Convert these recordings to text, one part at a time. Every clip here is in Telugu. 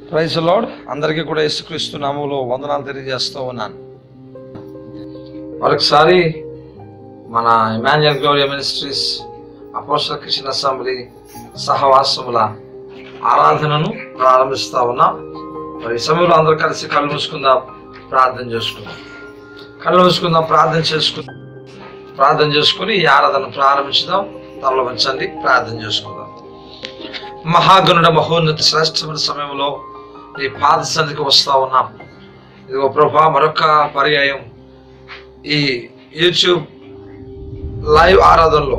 ప్రైజ్ లార్డ్ అందరికీ కూడా యేసుక్రీస్తు నామంలో వందనాలు తెలియజేస్తూ ఉన్నాను మరొకసారి మన Emmanuel Gloria ministries apostle Christian assembly సహవాసముల ఆరాధనను ప్రారంభిస్తా ఉన్నాం మరి ఈ సమయంలో అందరూ కలిసి కళ్ళు మూసుకుందాం ప్రార్థన చేసుకుందాం కళ్ళు మూసుకుందాం ప్రార్థన చేసుకుందాం ప్రార్థన చేసుకుని ఈ ఆరాధన ప్రారంభించుదాం తమలో వంచండి ప్రార్థన చేసుకుందాం మహాగణుడ మహోన్నత శ్రేష్టమైన సమయంలో నీ పాద సన్నిధికి వస్తా ఉన్నాం ఇదిగో ప్రభా మరొక పర్యాయం ఈ యూట్యూబ్ లైవ్ ఆరాధనలో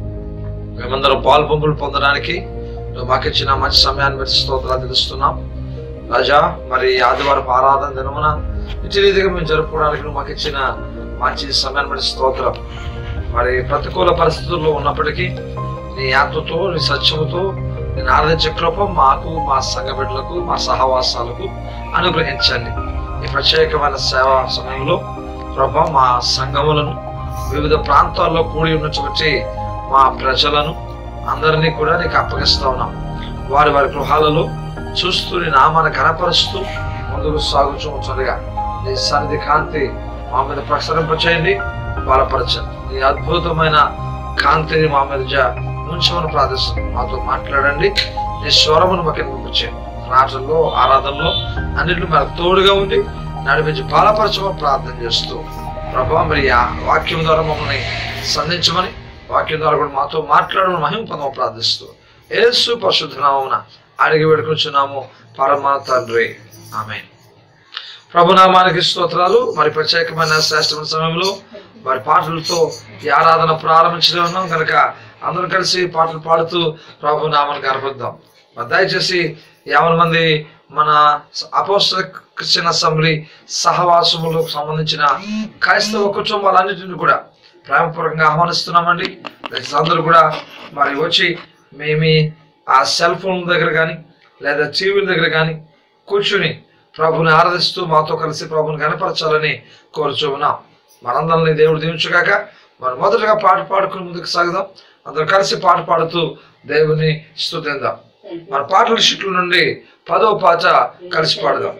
మేమందరం పాలు పంపులు పొందడానికి నువ్వు మాకు ఇచ్చిన మంచి సమయాన్ని బట్టి స్తోత్రాలు తెలుస్తున్నాం రాజా మరి ఈ ఆదివారపు ఆరాధన దినమున ఇటు రీతిగా మేము జరుపుకోవడానికి నువ్వు మాకు ఇచ్చిన మంచి సమయాన్ని బట్టి స్తోత్రం మరి ప్రతికూల పరిస్థితుల్లో ఉన్నప్పటికీ నీ ఆత్మతో నీ సత్యముతో నేను ఆరాధించే కృప మాకు మా సంఘ బిడ్డలకు మా సహవాసాలకు అనుగ్రహించండి ఈ ప్రత్యేకమైన సేవా సమయంలో ప్రభా మా సంఘములను వివిధ ప్రాంతాల్లో కూడి ఉన్నటువంటి మా ప్రజలను అందరినీ కూడా నీకు అప్పగిస్తా ఉన్నాం వారి వారి గృహాలలో చూస్తూ నీ నామాన్ని కనపరుస్తూ ముందుకు సాగుచుండగా నీ సన్నిధి కాంతి మా మీద ప్రసరింపచేయండి బలపరచండి నీ అద్భుతమైన కాంతిని మా మీద జ- ఉంచమని ప్రార్థిస్తున్నాం మాతో మాట్లాడండి నీ స్వరమును మాకు వినిపించండి ప్రార్థనలో ఆరాధనలో అన్నింటిలో మనకు తోడుగా ఉండి నడిపించి బలపరచమని ప్రార్థన చేస్తూ ప్రభా మరి ఆ వాక్యం ద్వారా మమ్మల్ని సంధించమని వాక్యం ద్వారా కూడా మాతో మాట్లాడమని మహిమ పొందమని ప్రార్థిస్తూ యేసు పరిశుద్ధనామమున అడిగి వేడుకుంటున్నాము పరమ తండ్రి ఆమె ప్రభునామానికి స్తోత్రాలు మరి ప్రత్యేకమైన శ్రేష్టమైన సమయంలో మరి పాటలతో ఈ ఆరాధన ప్రారంభించడం ఉన్నాం కనుక అందరం కలిసి పాటలు పాడుతూ ప్రభు నామాన్ని కనపడదాం మరి దయచేసి యాభై మంది మన అపోస్టల్ క్రిస్టియన్ అసెంబ్లీ సహవాసములకు సంబంధించిన క్రైస్తవ కుటుంబాలన్నింటిని కూడా ప్రేమపూర్వకంగా ఆహ్వానిస్తున్నామండి దయచేసి అందరూ కూడా మరి వచ్చి మేము ఆ సెల్ ఫోన్ దగ్గర కానీ లేదా టీవీల దగ్గర కానీ కూర్చుని ప్రభుని ఆరాధిస్తూ మాతో కలిసి ప్రభుని కనపరచాలని కోరుచూ ఉన్నాం మనందరినీ దేవుడు దీవించుగాక మరి మొదటగా పాట పాడుకుని ముందుకు సాగుదాం అందరం కలిసి పాట పాడుతూ దేవుని స్తుతిందాం మన పాటల షీట్ల నుండి పదో పాట కలిసి పాడదాం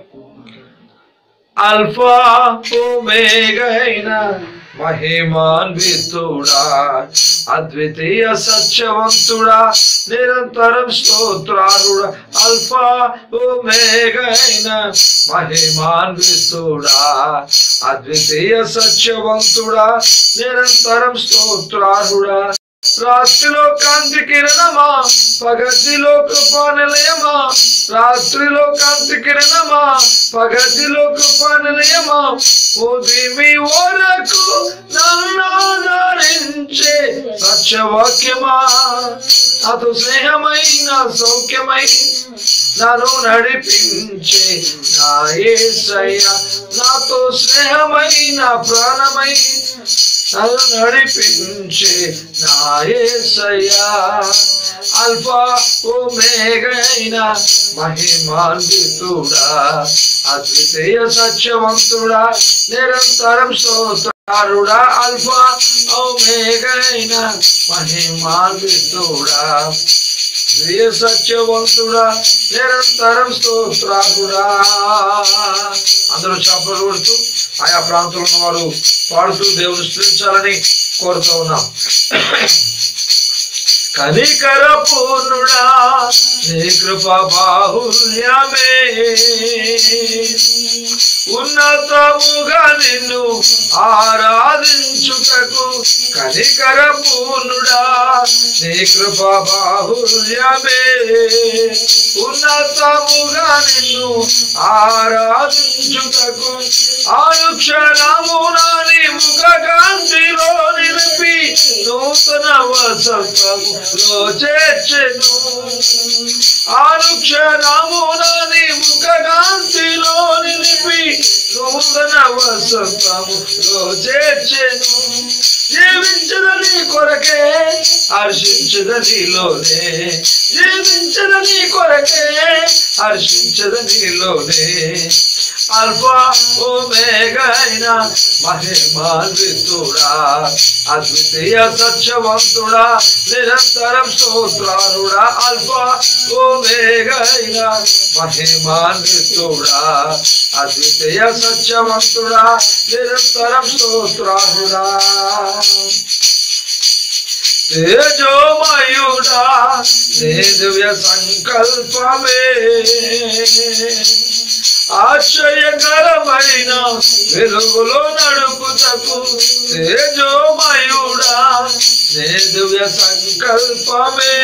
అల్ఫా ఓమేగైన మహిమాన్వితుడా అద్వితీయ సత్యవంతుడా నిరంతరం స్తోత్రారుడా అల్ఫా ఓమేగైన మహిమాన్వితుడా అద్వితీయ సత్యవంతుడా నిరంతరం స్తోత్రారుడా రాత్రిలో కాంతి కిరణమా పగటిలో కృపా నిలయమా రాత్రిలో కాంతి కిరణమా పగటిలో కృపా నిలయమా ఉదిమి వరకు నన్ను ఆదరించే సత్యవాక్యమా అటు స్నేహమైన సౌఖ్యమై నన్ను నడిపించే నా యేసయ్య నాతో స్నేహమైన ప్రాణమై నన్ను నడిపించే నా యేసయ్యా అల్ఫా ఓమేగైన మహిమాన్వితుడా అద్వితీయ సత్యవంతుడా నిరంతరం స్తోత్రారుడా అల్ఫా ఓమేగైన మహిమాన్వితుడా ప్రియ సత్యవంతుడా నిరంతరం స్తోత్రాకుడా అందరూ చప్పలు కొడుతూ ఆయా ప్రాంతంలో ఉన్న వారు పాడుతూ దేవుని స్థుతించాలని కోరుతూ ఉన్నాం కనికర పూర్ణుడా నీ కృప బాహుల్యమే ఉన్నతముగా నిన్ను ఆరాధించుటకు కనికర పూర్ణుడా నీ కృప బాహుల్యమే ఉన్నతముగా నిన్ను ఆరాధించుటకు అనుక్షణమున నీ ముఖ కాంతిలో నిలిపి నూతన వసంతములో చేర్చెను అనుక్షణమున నీ ముఖ కాంతిలో నిలిపి నూతన వసంతములో చేర్చెను జీవించదని కొరకే హర్షించద నీలోనే జీవించద నీ కొరకే హర్షించద నీలోనే అల్ఫా ఓమేగైన మహిమాన్వితుడా అద్వితీయ సత్యవంతుడా నిరంతరం స్తోత్రారుడా అల్ఫా ఓమేగైన మహిమాన్వితుడా అద్వితీయ సత్యవంతుడా నిరంతరం స్తోత్రారుడా తేజోమయుడా నీ దివ్య సంకల్పమే ఆశ్చర్యకరమైన వెలుగులో నడుపుటకు తేజోమయుడా నీ దివ్య సంకల్పమే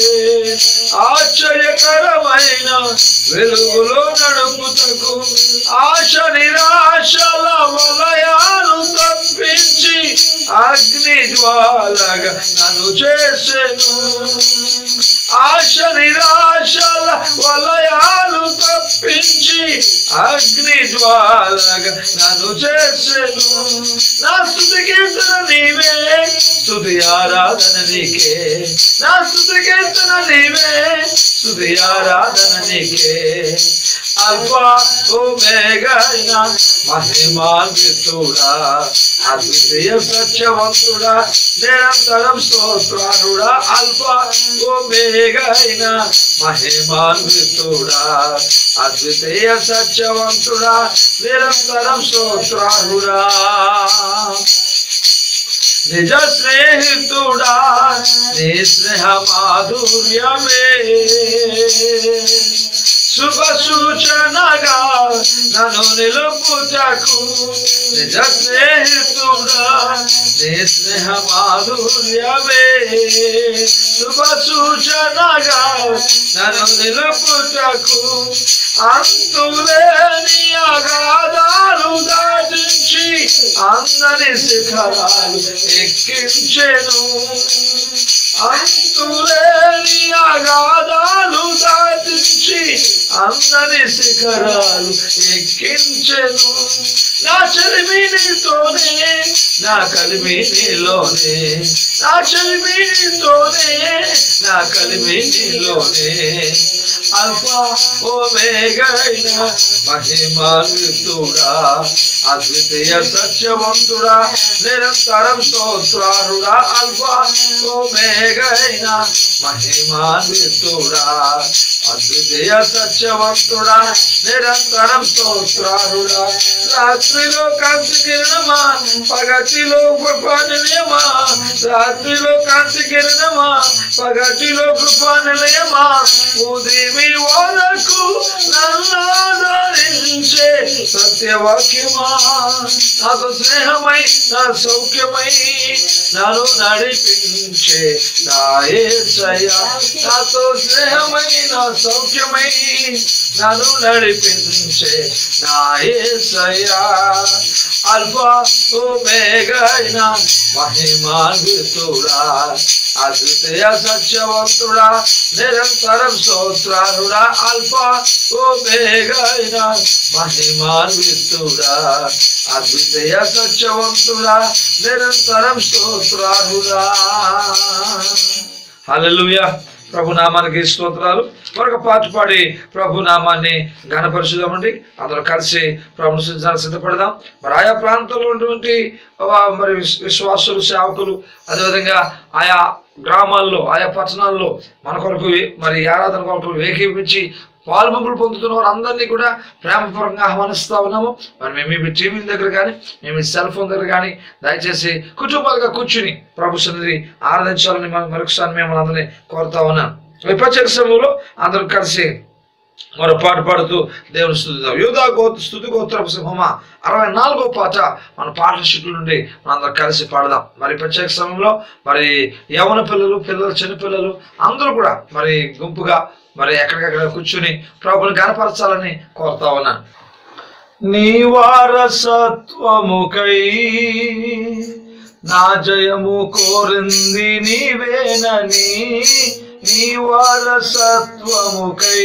ఆశ్చర్యకరమైన వెలుగులో నడుపుటకు ఆశ నిరాశల వలయాలు తప్పించి అగ్ని జ్వాలగా నన్ను చేసెను ఆశ నిరాశల వలయాలు తప్పించి అగ్ని జ్వాలగా నన్ను చేసెను నా స్థుతి కీర్తన నీవే స్థుతి ఆరాధన నీకే నా స్థుతి కీర్తన నీవే స్థుతి ఆరాధన నీకే అల్ఫా ఓమేగైన మహిమాన్వితుడా అద్వితీయ సత్యవంతుడా నిరంతరం స్తోత్రానుడా అల్ఫా ఓమేగైన మహిమాన్వితుడా అద్వితీయ సత్యవంతుడా నిరంతరం స్తోత్రానుడా నిజ స్నేహితుడా నీ స్నేహ మాధుర్యమే శుభ సూచనగా నన్ను నిలుపుటకు నిజ స్నేహితుడా నీ స్నేహ మాధుర్యమే శుభ సూచనగా నన్ను నిలుపుటకు అంతులేని అగాధాలు దాటించి అందరి శిఖరాలు ఎక్కించెను అంతులేని అగాధాలు దాటించి అందరి శిఖరాలు ఎక్కించెను నా చలిమి నీతోనే నా కలిమి నీలోనే నా చలిమి నీతోనే నా కలిమి నీలోనే అల్ఫా ఓమేగైన మహిమాన్వితుడా అద్వితీయ సత్యవంతుడా నిరంతరం స్తోత్రారుడా అల్ఫా ఓమేగైన మహిమాన్వితుడా అద్వితీయ సత్యవంతుడా నిరంతరం స్తోత్రారుడా రాత్రిలో కాంతి కిరణమా పగటిలో కృపానిలయమా రాత్రిలో కాంతి కిరణమా పగటిలో కృపానిలయమా ఉదిమి వరకు నన్ను ఆదరించే సత్యవాక్యమా నాకు స్నేహమై నా సౌఖ్యమై నన్ను నడిపించే నా యేసయ్యా నాతో స్నేహమై నా సౌఖ్యమై నన్ను నడిపించే నా యేసయ్యా అల్ఫా ఓమేగైన మహిమాన్వితుడా అద్వితీయ సత్యవంతుడా నిరంతరం స్తోత్రారుడా అల్ఫా ఓమేగైన మహిమాన్వితుడా అద్వితీయ సత్యవంతుడా నిరంతరం స్తోత్రారుడా హల్లెలూయా ప్రభు నామానికి స్తోత్రాలు మరొక పాట పాడి ప్రభు నామాన్ని ఘనపరుచుదామండి అందరూ కలిసి ప్రభుని స్థుతించడానికి సిద్ధపడదాం మరి ఆయా ప్రాంతంలో ఉన్నటువంటి ఆ, మరి విశ్- విశ్వాసులు సేవకులు అదేవిధంగా ఆయా గ్రామాల్లో ఆయా పట్టణాల్లో మన కొరకు మరి ఈ ఆరాధన కొరకు ఏకీపించి పాల్పంపులు పొందుతున్న వారందరినీ కూడా ప్రేమపూర్వకంగా ఆహ్వానిస్తా ఉన్నాము మరి మేము మీ టీవీ దగ్గర కానీ మేము మీ సెల్ ఫోన్ దగ్గర కానీ దయచేసి కుటుంబాలుగా కూర్చుని ప్రభు సన్నిధి ఆరాధించాలని మనం మరొకసారి మేము అందరినీ కోరుతా ఉన్నాం విపక్ష సమయంలో అందరూ కలిసి మరో పాట పాడుతూ దేవుని స్థుతిద్దాం యూదా గోత్ర స్థుతి గోత్రపు సింహమా అరవై నాలుగో పాట మన పాటల షీట్ల నుండి మనందరం కలిసి పాడదాం మరి ప్రత్యేక సమయంలో మరి యవన పిల్లలు పిల్లలు చిన్నపిల్లలు అందరూ కూడా మరి గుంపుగా మరి ఎక్కడికక్కడ కూర్చుని ప్రభుని కనపరచాలని కోరుతా ఉన్నాను నీ వారసత్వముకై నా జయము కోరింది నీవేనని నీ వారసత్వముకై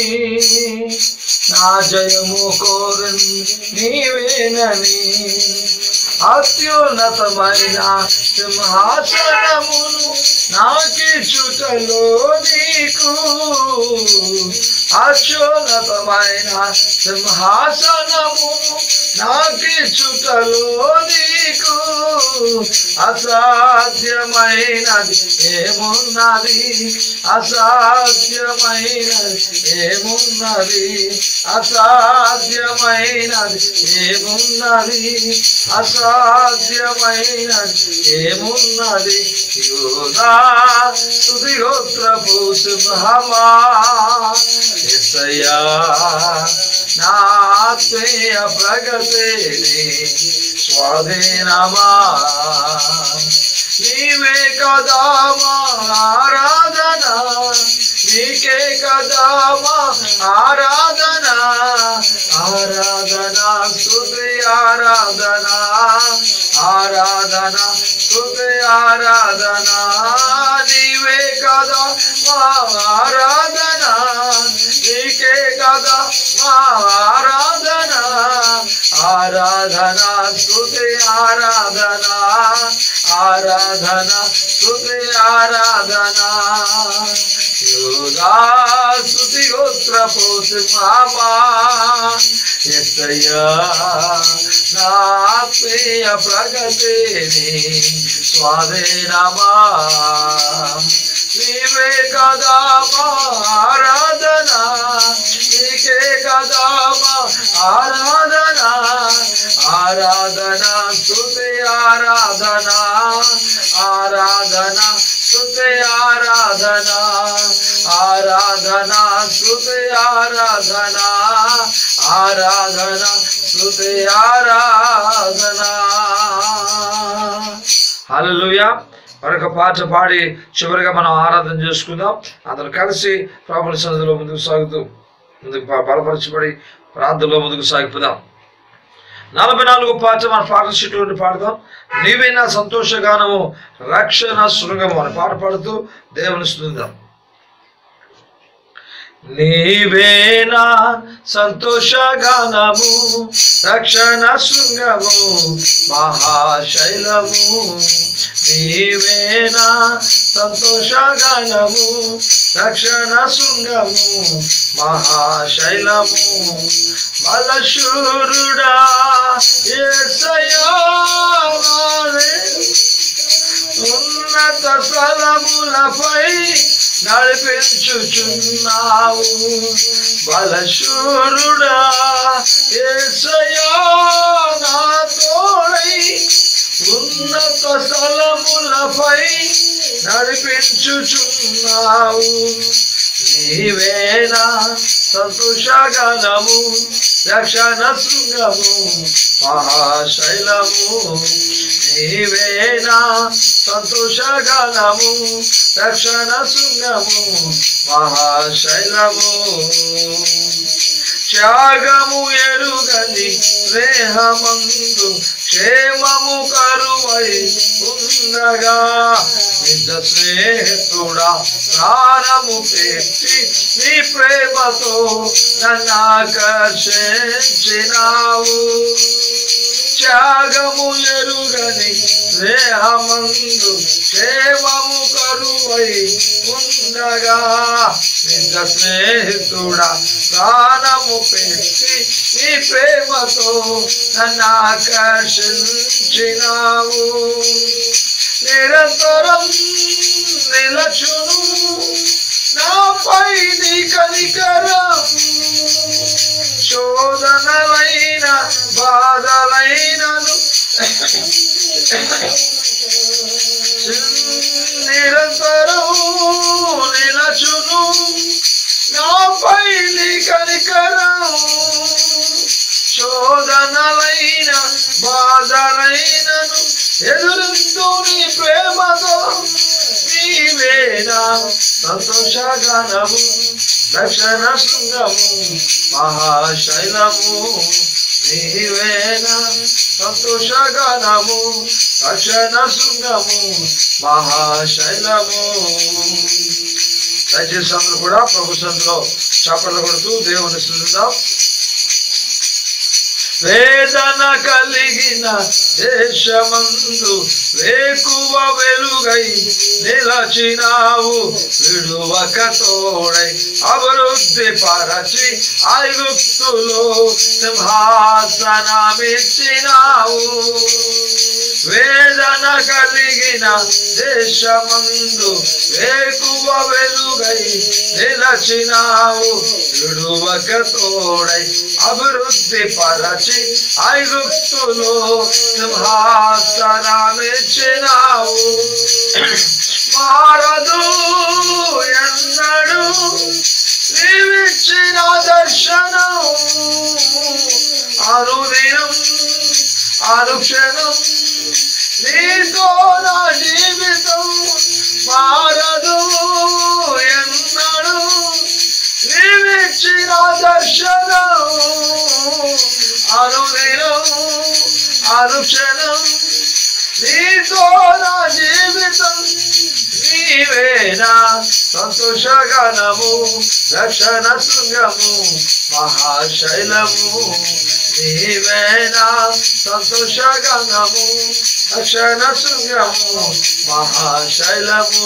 నా జయము కోరింది నీవేనని అత్యున్నతమైన సింహాసనమును నాకిచ్చుటలో నీకు అత్యున్నతమైన సింహాసనమును నాకిచ్చుటలో నీకు అసాధ్యమైనది ఏమున్నది అసాధ్యమైనది ఏమున్నది అసాధ్యమైనది ఏమున్నది అసాధ్యమైనది ఏమున్నది యోగా సుధిగోత్రపు సింహమా ఎసయ్యా నా ఆత్మీయ ప్రగతిని స్వాధీనమా నీవే కదా మా ఆరాధన నీకే కదా మా ఆరాధన ఆరాధన స్తుతి ఆరాధన ఆరాధన స్తుతి ఆరాధన నీవే కదా మా ఆరాధన నీకే కదా మా ఆరాధన ఆరాధన స్తుతి ఆరాధన ఆరాధన స్తుతి ఆరాధన యోగా స్తుతి గోత్రపు సింహమా ఎత్తయ్యా నా ఆత్మీయ ప్రగతిని స్వాధీనమా నీవే కదా మా ఆరాధన నీకే కదా మా ఆరాధన ఆరాధన స్తుతి ఆరాధన ఆరాధన స్తుతి ఆరాధన ఆరాధన స్తుతి ఆరాధన ఆరాధన స్తుతి ఆరాధన హల్లెలూయా మరొక పాట పాడి చివరిగా మనం ఆరాధన చేసుకుందాం అందరూ కలిసి ప్రభుని సన్నిధిలో ముందుకు సాగుతూ ముందుకు బ- బలపరచబడి ప్రార్థనలో ముందుకు సాగిపోదాం నలభై నాలుగు పాట మన పాట షీట్ నుండి పాడదాం నీవే నా సంతోషగానము రక్షణ శృంగము అని పాట పాడుతూ దేవుని స్థుతిద్దాం నీవేనా సంతోషగానము రక్షణ శృంగము మహాశైలము నీవేనా సంతోషగానము రక్షణ శృంగము మహాశైలము బలశూరుడా యేసయ్యా నాదే ఉన్నత స్థలములపై నడిపించుచున్నావు బలశూరుడా యేసయ్యా నా తోడై ఉన్నత స్థలములపై నడిపించుచున్నావు నీవేనా సంతోషగలము రక్షణ శృంగము మహాశైలము నీవేనా సంతోషగలము రక్షణ శృంగము మహాశైలము త్యాగము ఎరుగని స్నేహమందు క్షేమము కరువై ఉండగా నిజ స్నేహితుడా ప్రాణము పెట్టి నీ ప్రేమతో నన్ను ఆకర్షించినావు త్యాగము ఎరుగని స్నేహమందు క్షేమము కరువై ఉండగా నిజ స్నేహితుడా ప్రాణము పెట్టి నీ ప్రేమతో నన్ను ఆకర్షించినావు నిరంతరం నిలచును నాపై నీ కనికరం శోధనలైన బాధలైనను నిరంతరం నిలచును నాపై నీ కనికరం శోధనలైన బాధలైనను ఎదురుస్తూ నీ ప్రేమతో నీవేనా సంతోషగానము రక్షణ శృంగము మహాశైలము నీవేనా సంతోషగానము రక్షణ శృంగము మహాశైలము దయచేసి అందరూ కూడా ప్రభు సందులో చప్పట్లు కొడుతూ దేవుని స్థుతిద్దాం వేదన కలిగిన దేశమందు వేకువ వెలుగై నిలచినావు విడువక తోడై అభివృద్ధి పరచి ఐగుప్తులో సింహాసనమిచ్చినావు వేదన కలిగిన దేశమందు వేకువ వెలుగై నిలచినావు విడువక తోడై అభివృద్ధి పరచి ఐగుప్తులో సింహాసనమిచ్చినావు మారదు ఎన్నడు నీవిచ్చిన దర్శనం అనుదినం అనుక్షణం నీతో నా జీవితం మారదు ఎన్నడు నీవిచ్చిన దర్శనం అనుదినం అనుక్షణం నీతో నా జీవితం నీవేనా సంతోషగణము రక్షణ శృంగము మహాశైలము నీవేనా సంతోషగణము రక్షణ శృంగము మహాశైలము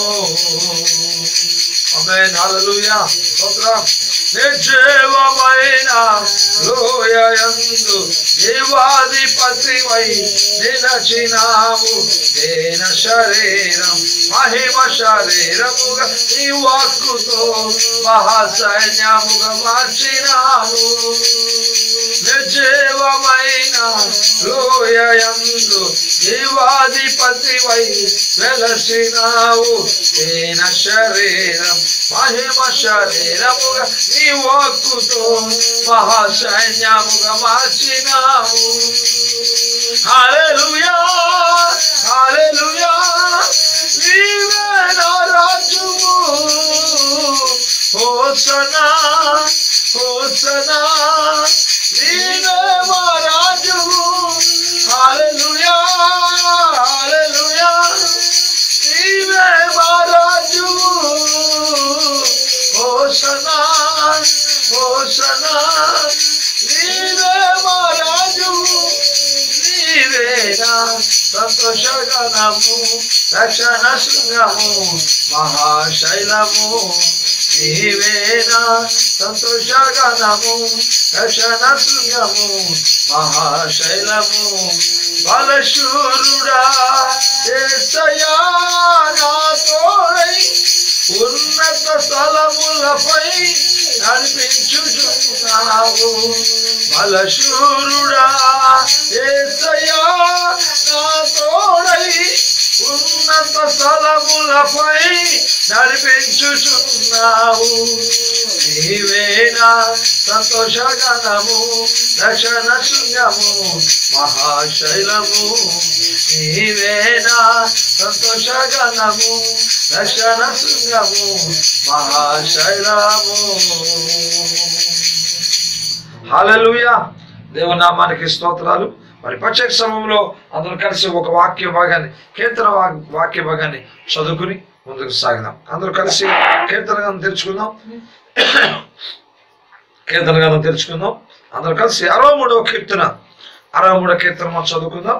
ఆమేన్ హల్లెలూయా స్తోత్రం నిర్జీవమైన లోయయందు జీవాధిపతివై నిలచినావు దేన శరీరం మహిమ శరీరముగా నీ వాక్కుతో మహాసైన్యముగా మార్చినావు నిర్జీవమైన లోయయందు జీవాధిపతివై వెలసినావు దేన శరీరం మహిమ శరీరముగా నీ వాక్కుతో మహాసైన్యముగా మార్చినావు హల్లెలూయా హల్లెలూయా నీవే నా రాజువు హోసనా హోసనా నీవే మా రాజువు హల్లెలూయా హల్లెలూయా నీవే మా రాజువు హోసనా హోసనా నీవే మా రాజువు నీవేనా సంతోషగణము రక్షణ శృంగము మహాశైలము నీవేనా సంతోషగణము రక్షణ శృంగము మహాశైలము బలశూరుడా ఏసయ్యా నా తోడై ఉన్నత స్థలములపై నడిపించుచున్నావు బలశూరుడా ఏసయ్యా నా తోడై ఉన్నత స్థలములపై నడిపించుచున్నావు నీవేనా సంతోషగణము రక్షణ శృంగము మహాశైలము నీవేనా సంతోషగణము రక్షణ శృంగము మహాశైలము హల్లెలూయా దేవునామానికి స్తోత్రాలు మరి ప్రత్యేక సమయంలో అందరూ కలిసి ఒక వాక్య భాగాన్ని కీర్తన వా- వాక్య భాగాన్ని చదువుకుని ముందుకు సాగిదాం అందరూ కలిసి కీర్తన గ్రంథం తెరుచుకుందాం కీర్తన గ్రంథం తెరుచుకుందాం అందరూ కలిసి అరవై మూడవ కీర్తన అరవై మూడవ కీర్తన మనం చదువుకుందాం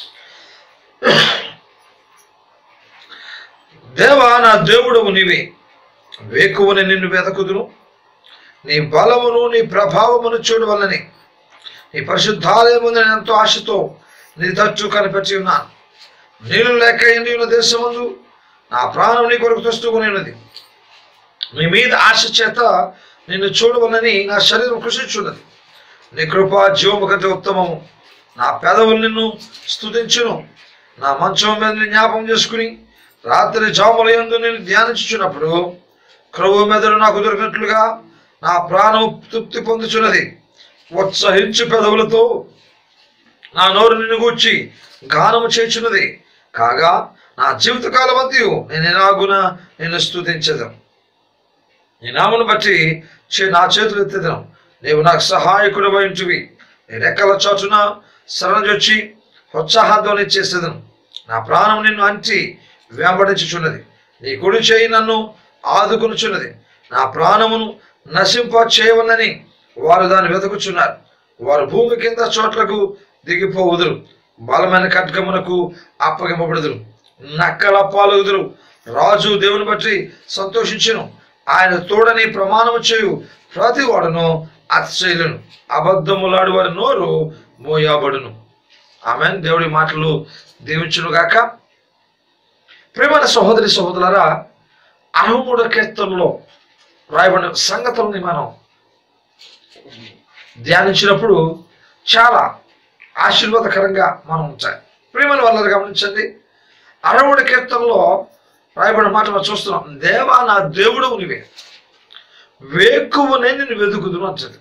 దేవా నా దేవుడవు నీవే వేకువని నిన్ను వెతకుదును నీ బలమును నీ ప్రభావమును చూడవలని నీ పరిశుద్ధాలయముందు నేను ఎంతో ఆశతో నీ తట్టు కనిపెట్టి ఉన్నాను నీళ్ళు లేక ఎండి ఉన్న దేశమందు నా ప్రాణం నీ కొరకు తెస్తుకుని ఉన్నది నీ మీద ఆశ చేత నిన్ను చూడవలని నా శరీరం కృషించున్నది నీ కృప జీవము కంటే ఉత్తమము నా పెదవులు నిన్ను స్తుతించును నా మంచం మీద నీ జ్ఞాపకం చేసుకుని రాత్రి జాములయందు నేను ధ్యానించుచున్నప్పుడు క్రొవ్వు మెదడు నాకు దొరికినట్లుగా నా ప్రాణం తృప్తి పొందుచున్నది ఉత్సహించు పెదవులతో నా నోరు నిన్ను గూర్చి గానము చేచున్నది కాగా నా జీవితకాలం అంతయు నేను ఎలాగున నిన్ను స్తుతించదు నీ నామను బట్టి చే- నా చేతులు ఎత్తేదను నీవు నాకు సహాయకుడు ఉంటివి నీ రెక్కల చాటున శరణజొచ్చి ఉత్సాహధ్వని చేసేదను నా ప్రాణం నిన్ను అంటి వెంబడించుచున్నది నీ కుడి చేయి నన్ను ఆదుకొనుచున్నది నా ప్రాణమును నశింప చేయవలని వారు దాన్ని వెతుకుచున్నారు వారు భూమి కింద చోట్లకు దిగిపోవుదురు బలమైన ఖడ్గమునకు అప్పగింపబడుదురు నక్కల పాలుగుదురు రాజు దేవుని బట్టి సంతోషించును ఆయన తోడని ప్రమాణము చేయు ప్రతి వాడును అతిశైలను అబద్ధములాడు వారి నోరు మోయాబడును ఆమె దేవుడి మాటలు దీవించును గాక ప్రేమైన సహోదరి సహోదరులారా అరవై మూడో కీర్తనలో రాయబడిన సంగతుల్ని మనం ధ్యానించినప్పుడు చాలా ఆశీర్వాదకరంగా మనం ఉంటాయి ప్రేమల వల్ల గమనించండి అరవడి కీర్తనలో రాయబడిన మాట మనం చూస్తున్నాం దేవా నా దేవుడు నీవే వేకువనే నేను వెతుకుదును అంటది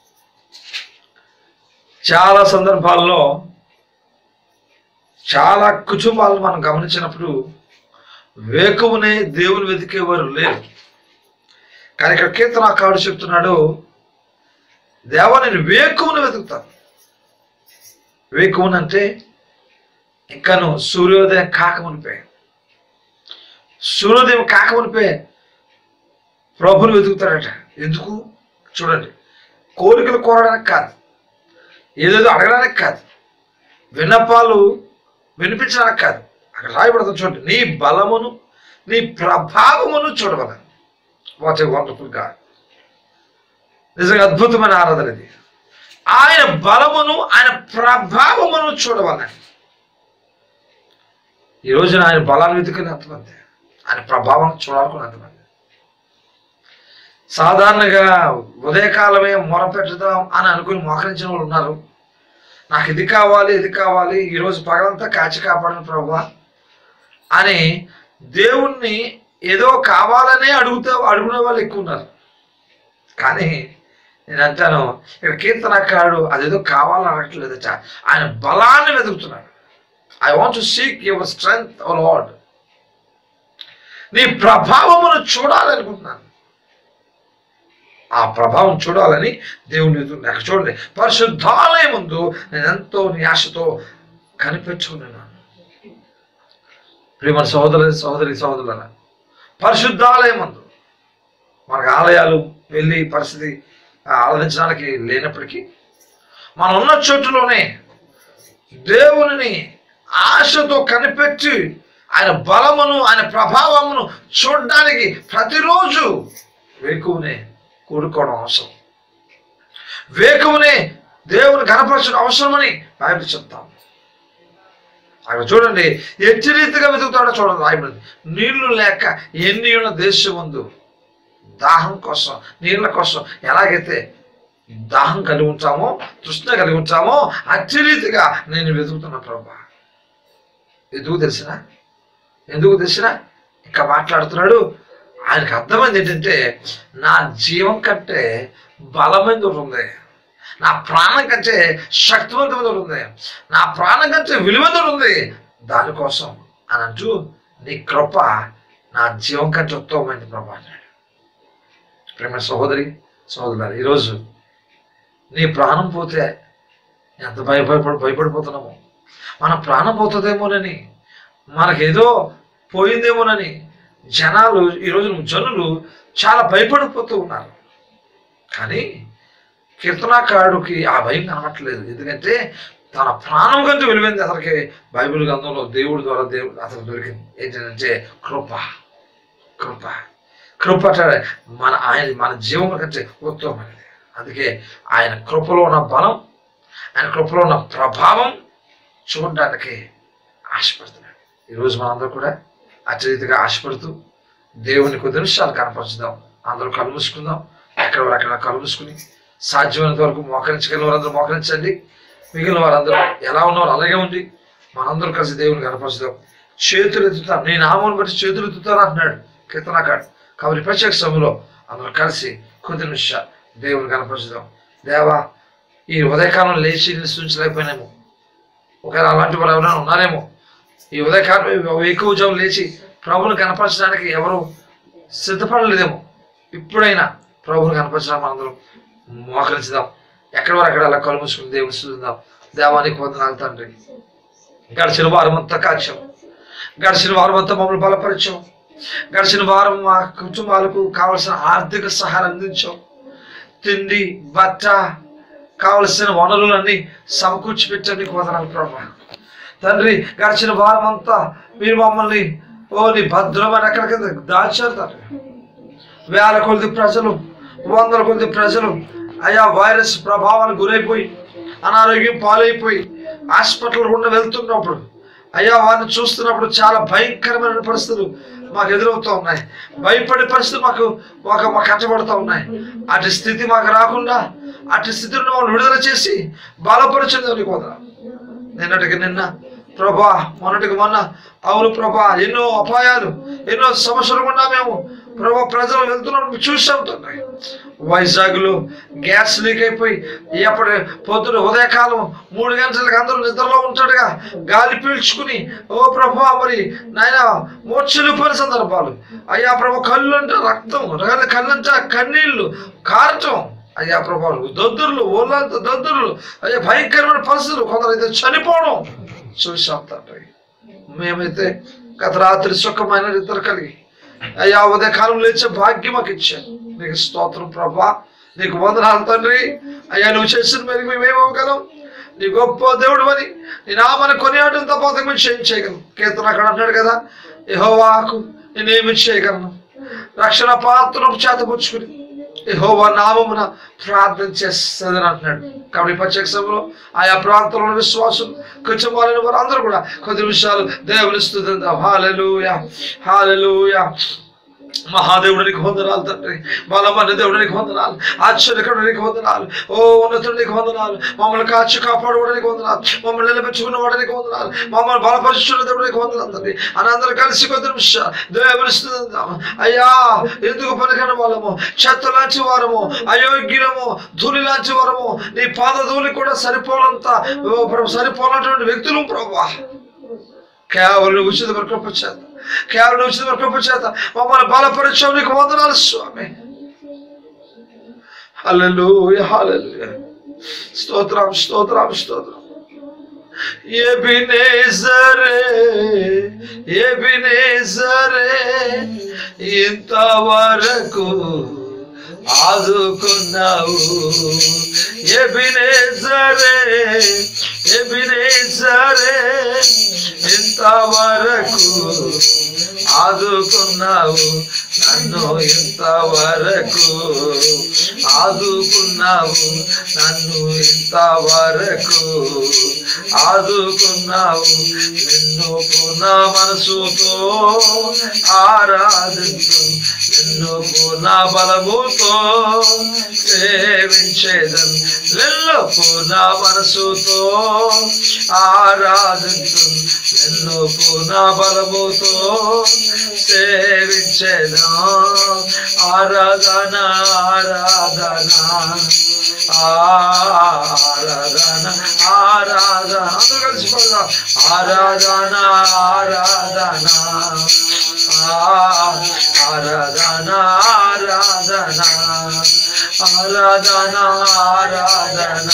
చాలా సందర్భాల్లో చాలా కుటుంబాలను మనం గమనించినప్పుడు వేకువనే దేవుని వెతికేవారు లేరు కానీ ఇక్కడ కీర్తనాకారుడు చెప్తున్నాడు దేవా నేను వేకువను వెతుకుతాను వేకువన్ అంటే ఇంకాను సూర్యోదయం కాకమునిపే సూర్యోదయం కాకమునిపే ప్రభుని వెతుకుతాడట ఎందుకు చూడండి కోరికలు కోరడానికి కాదు ఏదేదో అడగడానికి కాదు విన్నపాలు వినిపించడానికి కాదు అక్కడ రాయబడుతుంది చూడండి నీ బలమును నీ ప్రభావమును చూడవల వాట్ ఏ వండర్ఫుల్ గాడ్ నిజంగా అద్భుతమైన ఆరాధన ఇది ఆయన బలమును ఆయన ప్రభావమును చూడవాలని ఈ రోజున ఆయన బలాన్ని వెతుకుని ఎంతమంది ఆయన ప్రభావం చూడాలనుకుని ఎంతమంది సాధారణంగా ఉదయకాలమే మొరపెట్టుదాం అని అనుకుని మోకరించిన వాళ్ళు ఉన్నారు నాకు ఇది కావాలి ఇది కావాలి ఈరోజు పగలంతా కాచి కాపాడను ప్రభా అని దేవుణ్ణి ఏదో కావాలనే అడుగుతా అడుగునే వాళ్ళు ఎక్కువ ఉన్నారు కానీ నేను అంటాను ఇక్కడ కీర్తనకారుడు అదేదో కావాలని అనట్లేదట ఆయన బలాన్ని వెతుకుతున్నాడు I want to seek your strength O Lord నీ ప్రభావమును చూడాలనుకుంటున్నాను ఆ ప్రభావం చూడాలని దేవుని ఎదురు అక్కడ చూడండి పరిశుద్ధాలయం ముందు నేను ఎంతో న్యాసతో కనిపెట్టుకున్నాను ప్రేమ సహోదరు సహోదరి సహోదరుల పరిశుద్ధాలయం ముందు మనకు ఆలయాలు వెళ్ళి పరిస్థితి ఆ, ఆరాధించడానికి లేనప్పటికీ మనం ఉన్న చోటులోనే దేవునిని ఆశతో కనిపెట్టి ఆయన బలమును ఆయన ప్రభావమును చూడడానికి ప్రతిరోజు వేకువనే కూడుకోవడం అవసరం వేకువనే దేవుని కనపరచడం అవసరమని బైబిల్ చెప్తాం అక్కడ చూడండి ఎట్టి రీతిగా వెతుకుతాడో చూడండి రాయబడింది నీళ్లు లేక ఎన్ని ఉన్న దేశం ముందు దాహం కోసం నీళ్ళ కోసం ఎలాగైతే దాహం కలిగి ఉంటామో తృష్ణ కలిగి ఉంటామో అట్టి రీతిగా నేను వెతుకుతున్నా ప్రభా ఎందుకు తెలిసిన ఎందుకు తెలిసిన ఇంకా మాట్లాడుతున్నాడు ఆయనకు అర్థమైంది ఏంటంటే నా జీవం కంటే బలమైనది ఒకటి ఉంది నా ప్రాణం కంటే శక్తివంతమైనది ఒకటి ఉంది నా ప్రాణం కంటే విలువైనది ఒకటి ఉంది దానికోసం అని అంటూ నీ కృప నా జీవం కంటే ఉత్తమమైనది ప్రభా అన్నాడు ప్రేమ సహోదరి సహోదరులారు ఈరోజు నీ ప్రాణం పోతే ఎంత భయపడి భయపడిపోతున్నాము మన ప్రాణం పోతుందేమోనని మనకేదో పోయిందేమోనని జనాలు ఈరోజు జనులు చాలా భయపడిపోతూ ఉన్నారు కానీ కీర్తనాకారుడికి ఆ భయం కనబట్టలేదు ఎందుకంటే తన ప్రాణం కంటే విలువైంది అతనికి బైబిల్ గ్రంథంలో దేవుడి ద్వారా దేవుడు అతనికి దొరికింది ఏంటంటే కృప కృప కృప అంటే మన ఆయన మన జీవం కంటే ఉత్తమమైనది అందుకే ఆయన కృపలో ఉన్న బలం ఆయన కృపలో ఉన్న ప్రభావం చూడడానికి ఆశపడుతున్నాడు ఈరోజు మనందరూ కూడా అత్యధికంగా ఆశపడుతూ దేవుని కొద్ది నిమిషాలు కనపరుచుదాం అందరూ కళ్ళు మూసుకుందాం ఎక్కడ వారు అక్కడ కళ్ళు మూసుకుని సాధ్యమైనంత వరకు మోకరించగలిగిన వారందరూ మోకరించండి మిగిలిన వారందరూ ఎలా ఉన్నారో అలాగే ఉండి మనందరూ కలిసి దేవుని కనపరుచుదాం చేతులు ఎత్తుతాం నేను ఆమెను బట్టి చేతులు ఎత్తుతాను అంటున్నాడు కీర్తనాకాడు కాబట్టి ప్రత్యేక సమయంలో అందరూ కలిసి కొద్ది నిమిషాలు దేవుని కనపరుచుదాం దేవా ఈ ఉదయకాలం లేచి నిలిచించలేకపోయినాము ఒకవేళ అలాంటి వారు ఎవరైనా ఉన్నారేమో ఈ ఉదయకాలం ఎక్కువ జాము లేచి ప్రభుని కనపరచడానికి ఎవరు సిద్ధపడలేదేమో ఇప్పుడైనా ప్రభుని కనపరచడానికి మనందరం మోకరించుదాం ఎక్కడ వారు అక్కడ అలా కళ్ళు మూసుకుని దేవుని స్థుతిద్దాం దేవానికి వందనాలు తండ్రి గడిచిన వారం అంతా కాచాం గడిచిన వారం అంతా మమ్మల్ని బలపరిచాం గడిచిన వారం మా కుటుంబాలకు కావలసిన ఆర్థిక సహాయం అందించాం తిండి బట్ట కావలసిన వనరులన్నీ సమకూర్చి పెట్టండి వదనాలు ప్రభా తండ్రి గడిచిన వారం అంతా మీరు మమ్మల్ని ఓ నీ భద్రమైన ఎక్కడికి దాచారు తండ్రి వేల కొద్ది ప్రజలు వందల కొద్ది ప్రజలు అయా వైరస్ ప్రభావానికి గురైపోయి అనారోగ్యం పాలైపోయి హాస్పిటల్ గుండా వెళ్తున్నప్పుడు అయ్యా వారిని చూస్తున్నప్పుడు చాలా భయంకరమైన పరిస్థితులు మాకు ఎదురవుతూ ఉన్నాయి భయపడే పరిస్థితులు మాకు మాకు మాకు కట్టబడుతూ ఉన్నాయి అటు స్థితి మాకు రాకుండా అటు స్థితిని మమ్మల్ని విడుదల చేసి బలపరిచింది నీకు వదరా నిన్నటికి నిన్న ప్రభా మొన్నటికి మొన్న అవును ప్రభా ఎన్నో అపాయాలు ఎన్నో సమస్యలు గుండా మేము ప్రభా ప్రజలు వెళ్తున్నప్పుడు చూస్తుంటున్నాయి వైజాగ్లో గ్యాస్ లీక్ అయిపోయి ఎప్పటి పొద్దున ఉదయకాలం మూడు గంటలకు అందరూ నిద్రలో ఉంటాడుగా గాలి పీల్చుకుని ఓ ప్రభా మరి నాయన మోర్చలిపోయిన సందర్భాలు అయ్యా ప్రభా కళ్ళు అంటే రక్తం రకాల కళ్ళు అంటే కన్నీళ్ళు కారటం అయ్యా ప్రభావం దద్దుర్లు ఓళ్ళంత దద్దుర్లు అయ్యా భయంకరమైన పరిస్థితులు కొందరైతే చనిపోవడం చూసాం తండ్రి మేమైతే గత రాత్రి సుఖమైన నిద్ర కలిగి అయ్యా ఉదయ కాలం లేచే భాగ్యం మాకు ఇచ్చాను నీకు స్తోత్రం ప్రభా నీకు వందనాలు తండ్రి అయ్యా నువ్వు చేసిన మేరకు మేమేమవగలం నీ గొప్ప దేవుడు అని నీ నామని కొనియాడడం తప్ప అంతకు మించి ఏం చేయగలను కీర్తన అక్కడ అంటాడు కదా యెహోవాకు నేనేమి చేయగలను రక్షణ పాత్రను చేతపుచ్చుకుని యెహోవా నామమున ప్రార్థన చేస్తుందని అంటున్నాడు కాబట్టి ఈ ప్రత్యేక సమయంలో ఆయా ప్రాంతంలో ఉన్న విశ్వాసులు కుటుంబాలైన వారు అందరూ కూడా కొద్ది నిమిషాలు దేవుని స్థుతిద్దాం హాలెలూయా హాలెలూయా మహాదేవుడికి వందనాలు తండ్రి బలమైన దేవుడికి వందనాలు ఆశ్చర్యకరుడికి వందనాలు ఓ ఉన్నతుడికి వందనాలు మమ్మల్ని కాచి కాపాడుకోవడానికి వందనాలు మమ్మల్ని నిలబెట్టుకున్న వాడికి వందనాలు మమ్మల్ని బలపరుచున్న దేవుడికి వందనాలు తండ్రి అని అందరూ కలిసి కొద్ది నిమిషాలు దేవుని స్థుతిద్దాం అయ్యా ఎందుకు పనికిన వాళ్ళము చెత్త లాంటి వారము అయోగ్యులము ధూళి లాంటి వారము నీ పాద ధూళి కూడా సరిపోనంత ఓ ప్రభు, సరిపోనటువంటి వ్యక్తులు ప్రభా కేవలం ఉచిత కృప చేత కేవలం ఉచిత కృప చేత మమ్మల్ని బలపరిచావు నీకు వందనాలు స్వామి హల్లెలూయా హల్లెలూయా స్తోత్రం స్తోత్రం స్తోత్రం ఎబినేజరే ఎబినేజరే ఇంతవరకు ఆదుకున్నావు ఎబినేజరే ఎబినేజరే ఇంతవరకు ఆదుకున్నావు నన్ను ఇంతవరకు ఆదుకున్నావు నన్ను ఇంతవరకు ఆదుకున్నావు నిన్ను పునః మనసుతో ఆరాధించు నిన్ను పునః బలముతో సేవించేదన్ నిన్ను పునః మనసుతో ఆరాధించు నిన్ను పునః బలముతో సేవించేదా ఆరాధన ఆరాధన ఆరాధన ఆరాధన అందరూ కలిసి పడదాం ఆరాధన ఆరాధన ఆరాధన ఆరాధన ఆరాధన ఆరాధన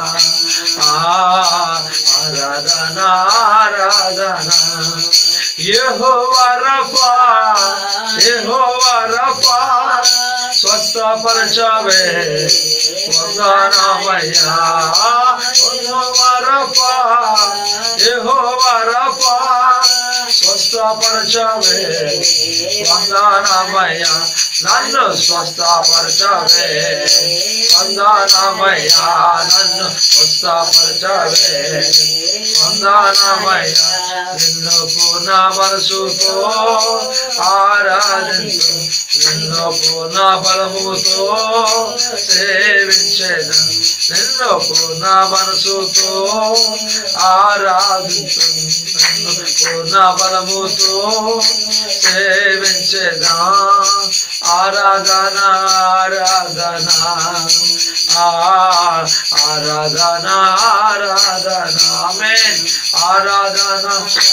ఆరాధన ఆరాధన యెహోవా రఫా యెహోవా రఫా స్వస్థపరచవే వందనామయ్యా యెహోవా రఫా యెహోవా రఫా స్వస్థపరచవే వందనామయ్యా నన్ను స్వస్థపరచవే వందనామయ్యా నన్ను స్వస్థపరచవే వందనామయ్యా నిన్ను పూర్ణ మనసుతో ఆరాధించు నిన్ను పూర్ణ బలముతో సేవించేదం నిన్ను పూర్ణ మనసుతో ఆరాధించు నిన్ను పూర్ణ బలముతో సేవించేదా ఆరాధన ఆరాధన ఆరాధన ఆరాధన ఆమేన్ ఆరాధన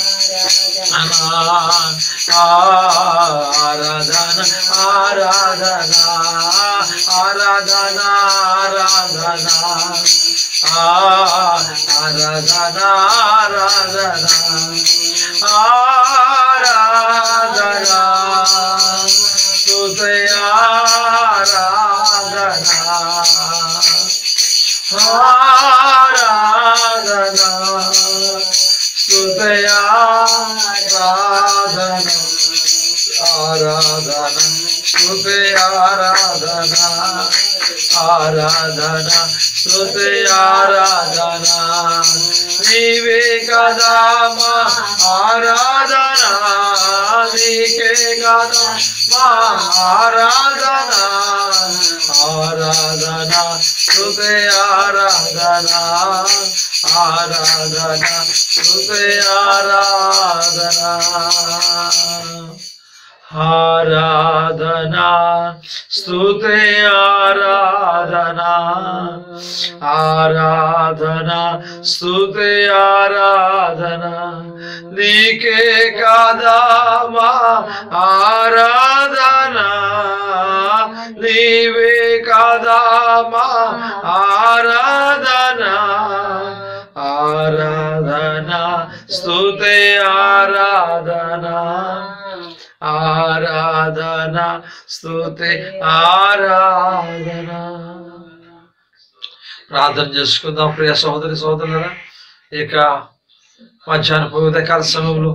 ఆరాధన ఆరాధన ఆరాధన ఆరాధన ఆరాధన ఆరాధన ఆరాధన స్తుతయారాధన ఆరాధన స్తుతయారాధన ఆరాధన స్తుతి ఆరాధన ఆరాధన స్తుతి ఆరాధన నీవే కదా మా ఆరాధన నీకే కదా మా ఆరాధన ఆరాధన స్తుతి ఆరాధన ఆరాధన స్తుతి ఆరాధన ఆరాధన స్తుతి ఆరాధన ఆరాధన స్తుతి ఆరాధన నీకే కాదా మా ఆరాధన నీవే కాదా మా ఆరాధన ఆరాధన స్తుతి ఆరాధన ఆరాధన స్తుతి ఆరాధన ప్రార్థన చేసుకుందాం ప్రియ సహోదరి సహోదరులరా ఇక మధ్యాహ్నం ఉదయకాల సమయంలో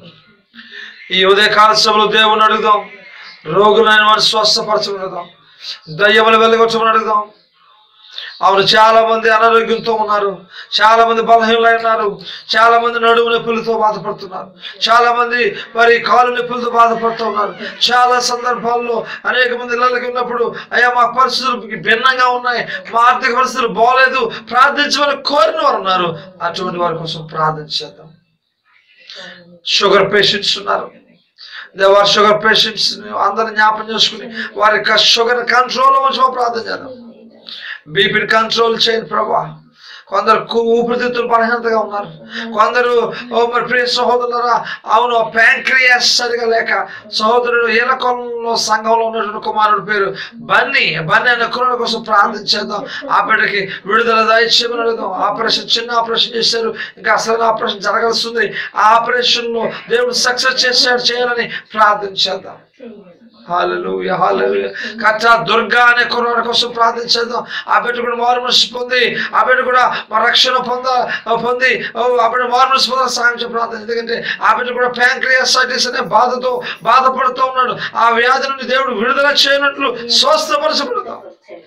ఈ ఉదయకాల సమయంలో దేవుని అడుగుదాం రోగులైన వారిని స్వస్థపరచమడుగుదాం దయ్యములు వెళ్ళగొచ్చమని అడుగుదాం అవును చాలా మంది అనారోగ్యంతో ఉన్నారు చాలా మంది బలహీనలై ఉన్నారు చాలా మంది నడుము నొప్పులతో బాధపడుతున్నారు చాలా మంది మరి కాలు నొప్పులతో బాధపడుతూ ఉన్నారు చాలా సందర్భాల్లో అనేక మంది ఇళ్ళకి ఉన్నప్పుడు అయ్యా మా పరిస్థితులు భిన్నంగా ఉన్నాయి మా ఆర్థిక పరిస్థితులు బాగలేదు ప్రార్థించమని కోరిన వారు ఉన్నారు అటువంటి వారి కోసం ప్రార్థన చేద్దాం షుగర్ పేషెంట్స్ ఉన్నారు దేవారు షుగర్ పేషెంట్స్ అందరిని జ్ఞాపం చేసుకుని వారి యొక్క షుగర్ కంట్రోల్ ఉంచి ప్రార్థన చేద్దాం బీపీని కంట్రోల్ చేయండి ప్రభా కొందరు కు- ఊపిరితిత్తులు బలహీనతగా ఉన్నారు కొందరు ఓ మరి ప్రియ సహోదరులరా అవును ప్యాంక్రియాస్ సరిగా లేక సహోదరుడు ఈలకొలంలో సంఘంలో ఉన్నటువంటి కుమారుడు పేరు బన్నీ బన్నీ అనే కురుడు కోసం ప్రార్థించేద్దాం ఆ బిడ్డకి విడుదల దయచేయమని అడుగుదాం ఆపరేషన్ చిన్న ఆపరేషన్ చేశారు ఇంకా అసలు ఆపరేషన్ జరగాల్సి ఉంది ఆ ఆపరేషన్ లో దేవుడు సక్సెస్ చేశాడు చేయాలని ప్రార్థించేద్దాం హాలెలూయ హాలెలూయ కట్ట దుర్గా అనే కుర్రాడి కోసం ప్రార్థించేద్దాం ఆ బిడ్డ కూడా మారు మనసు పొంది ఆ బిడ్డ కూడా మా రక్షణ పొంద పొంది ఓ, ఆ బిడ్డ మారు మనసు పొంద సాయం చేయ ప్రార్థన ఎందుకంటే ఆ బిడ్డ కూడా ప్యాంక్రియాసైటిస్ అనే బాధతో బాధపడుతూ ఉన్నాడు ఆ వ్యాధి నుండి దేవుడు విడుదల చేయనట్లు స్వస్థపరచబడతాం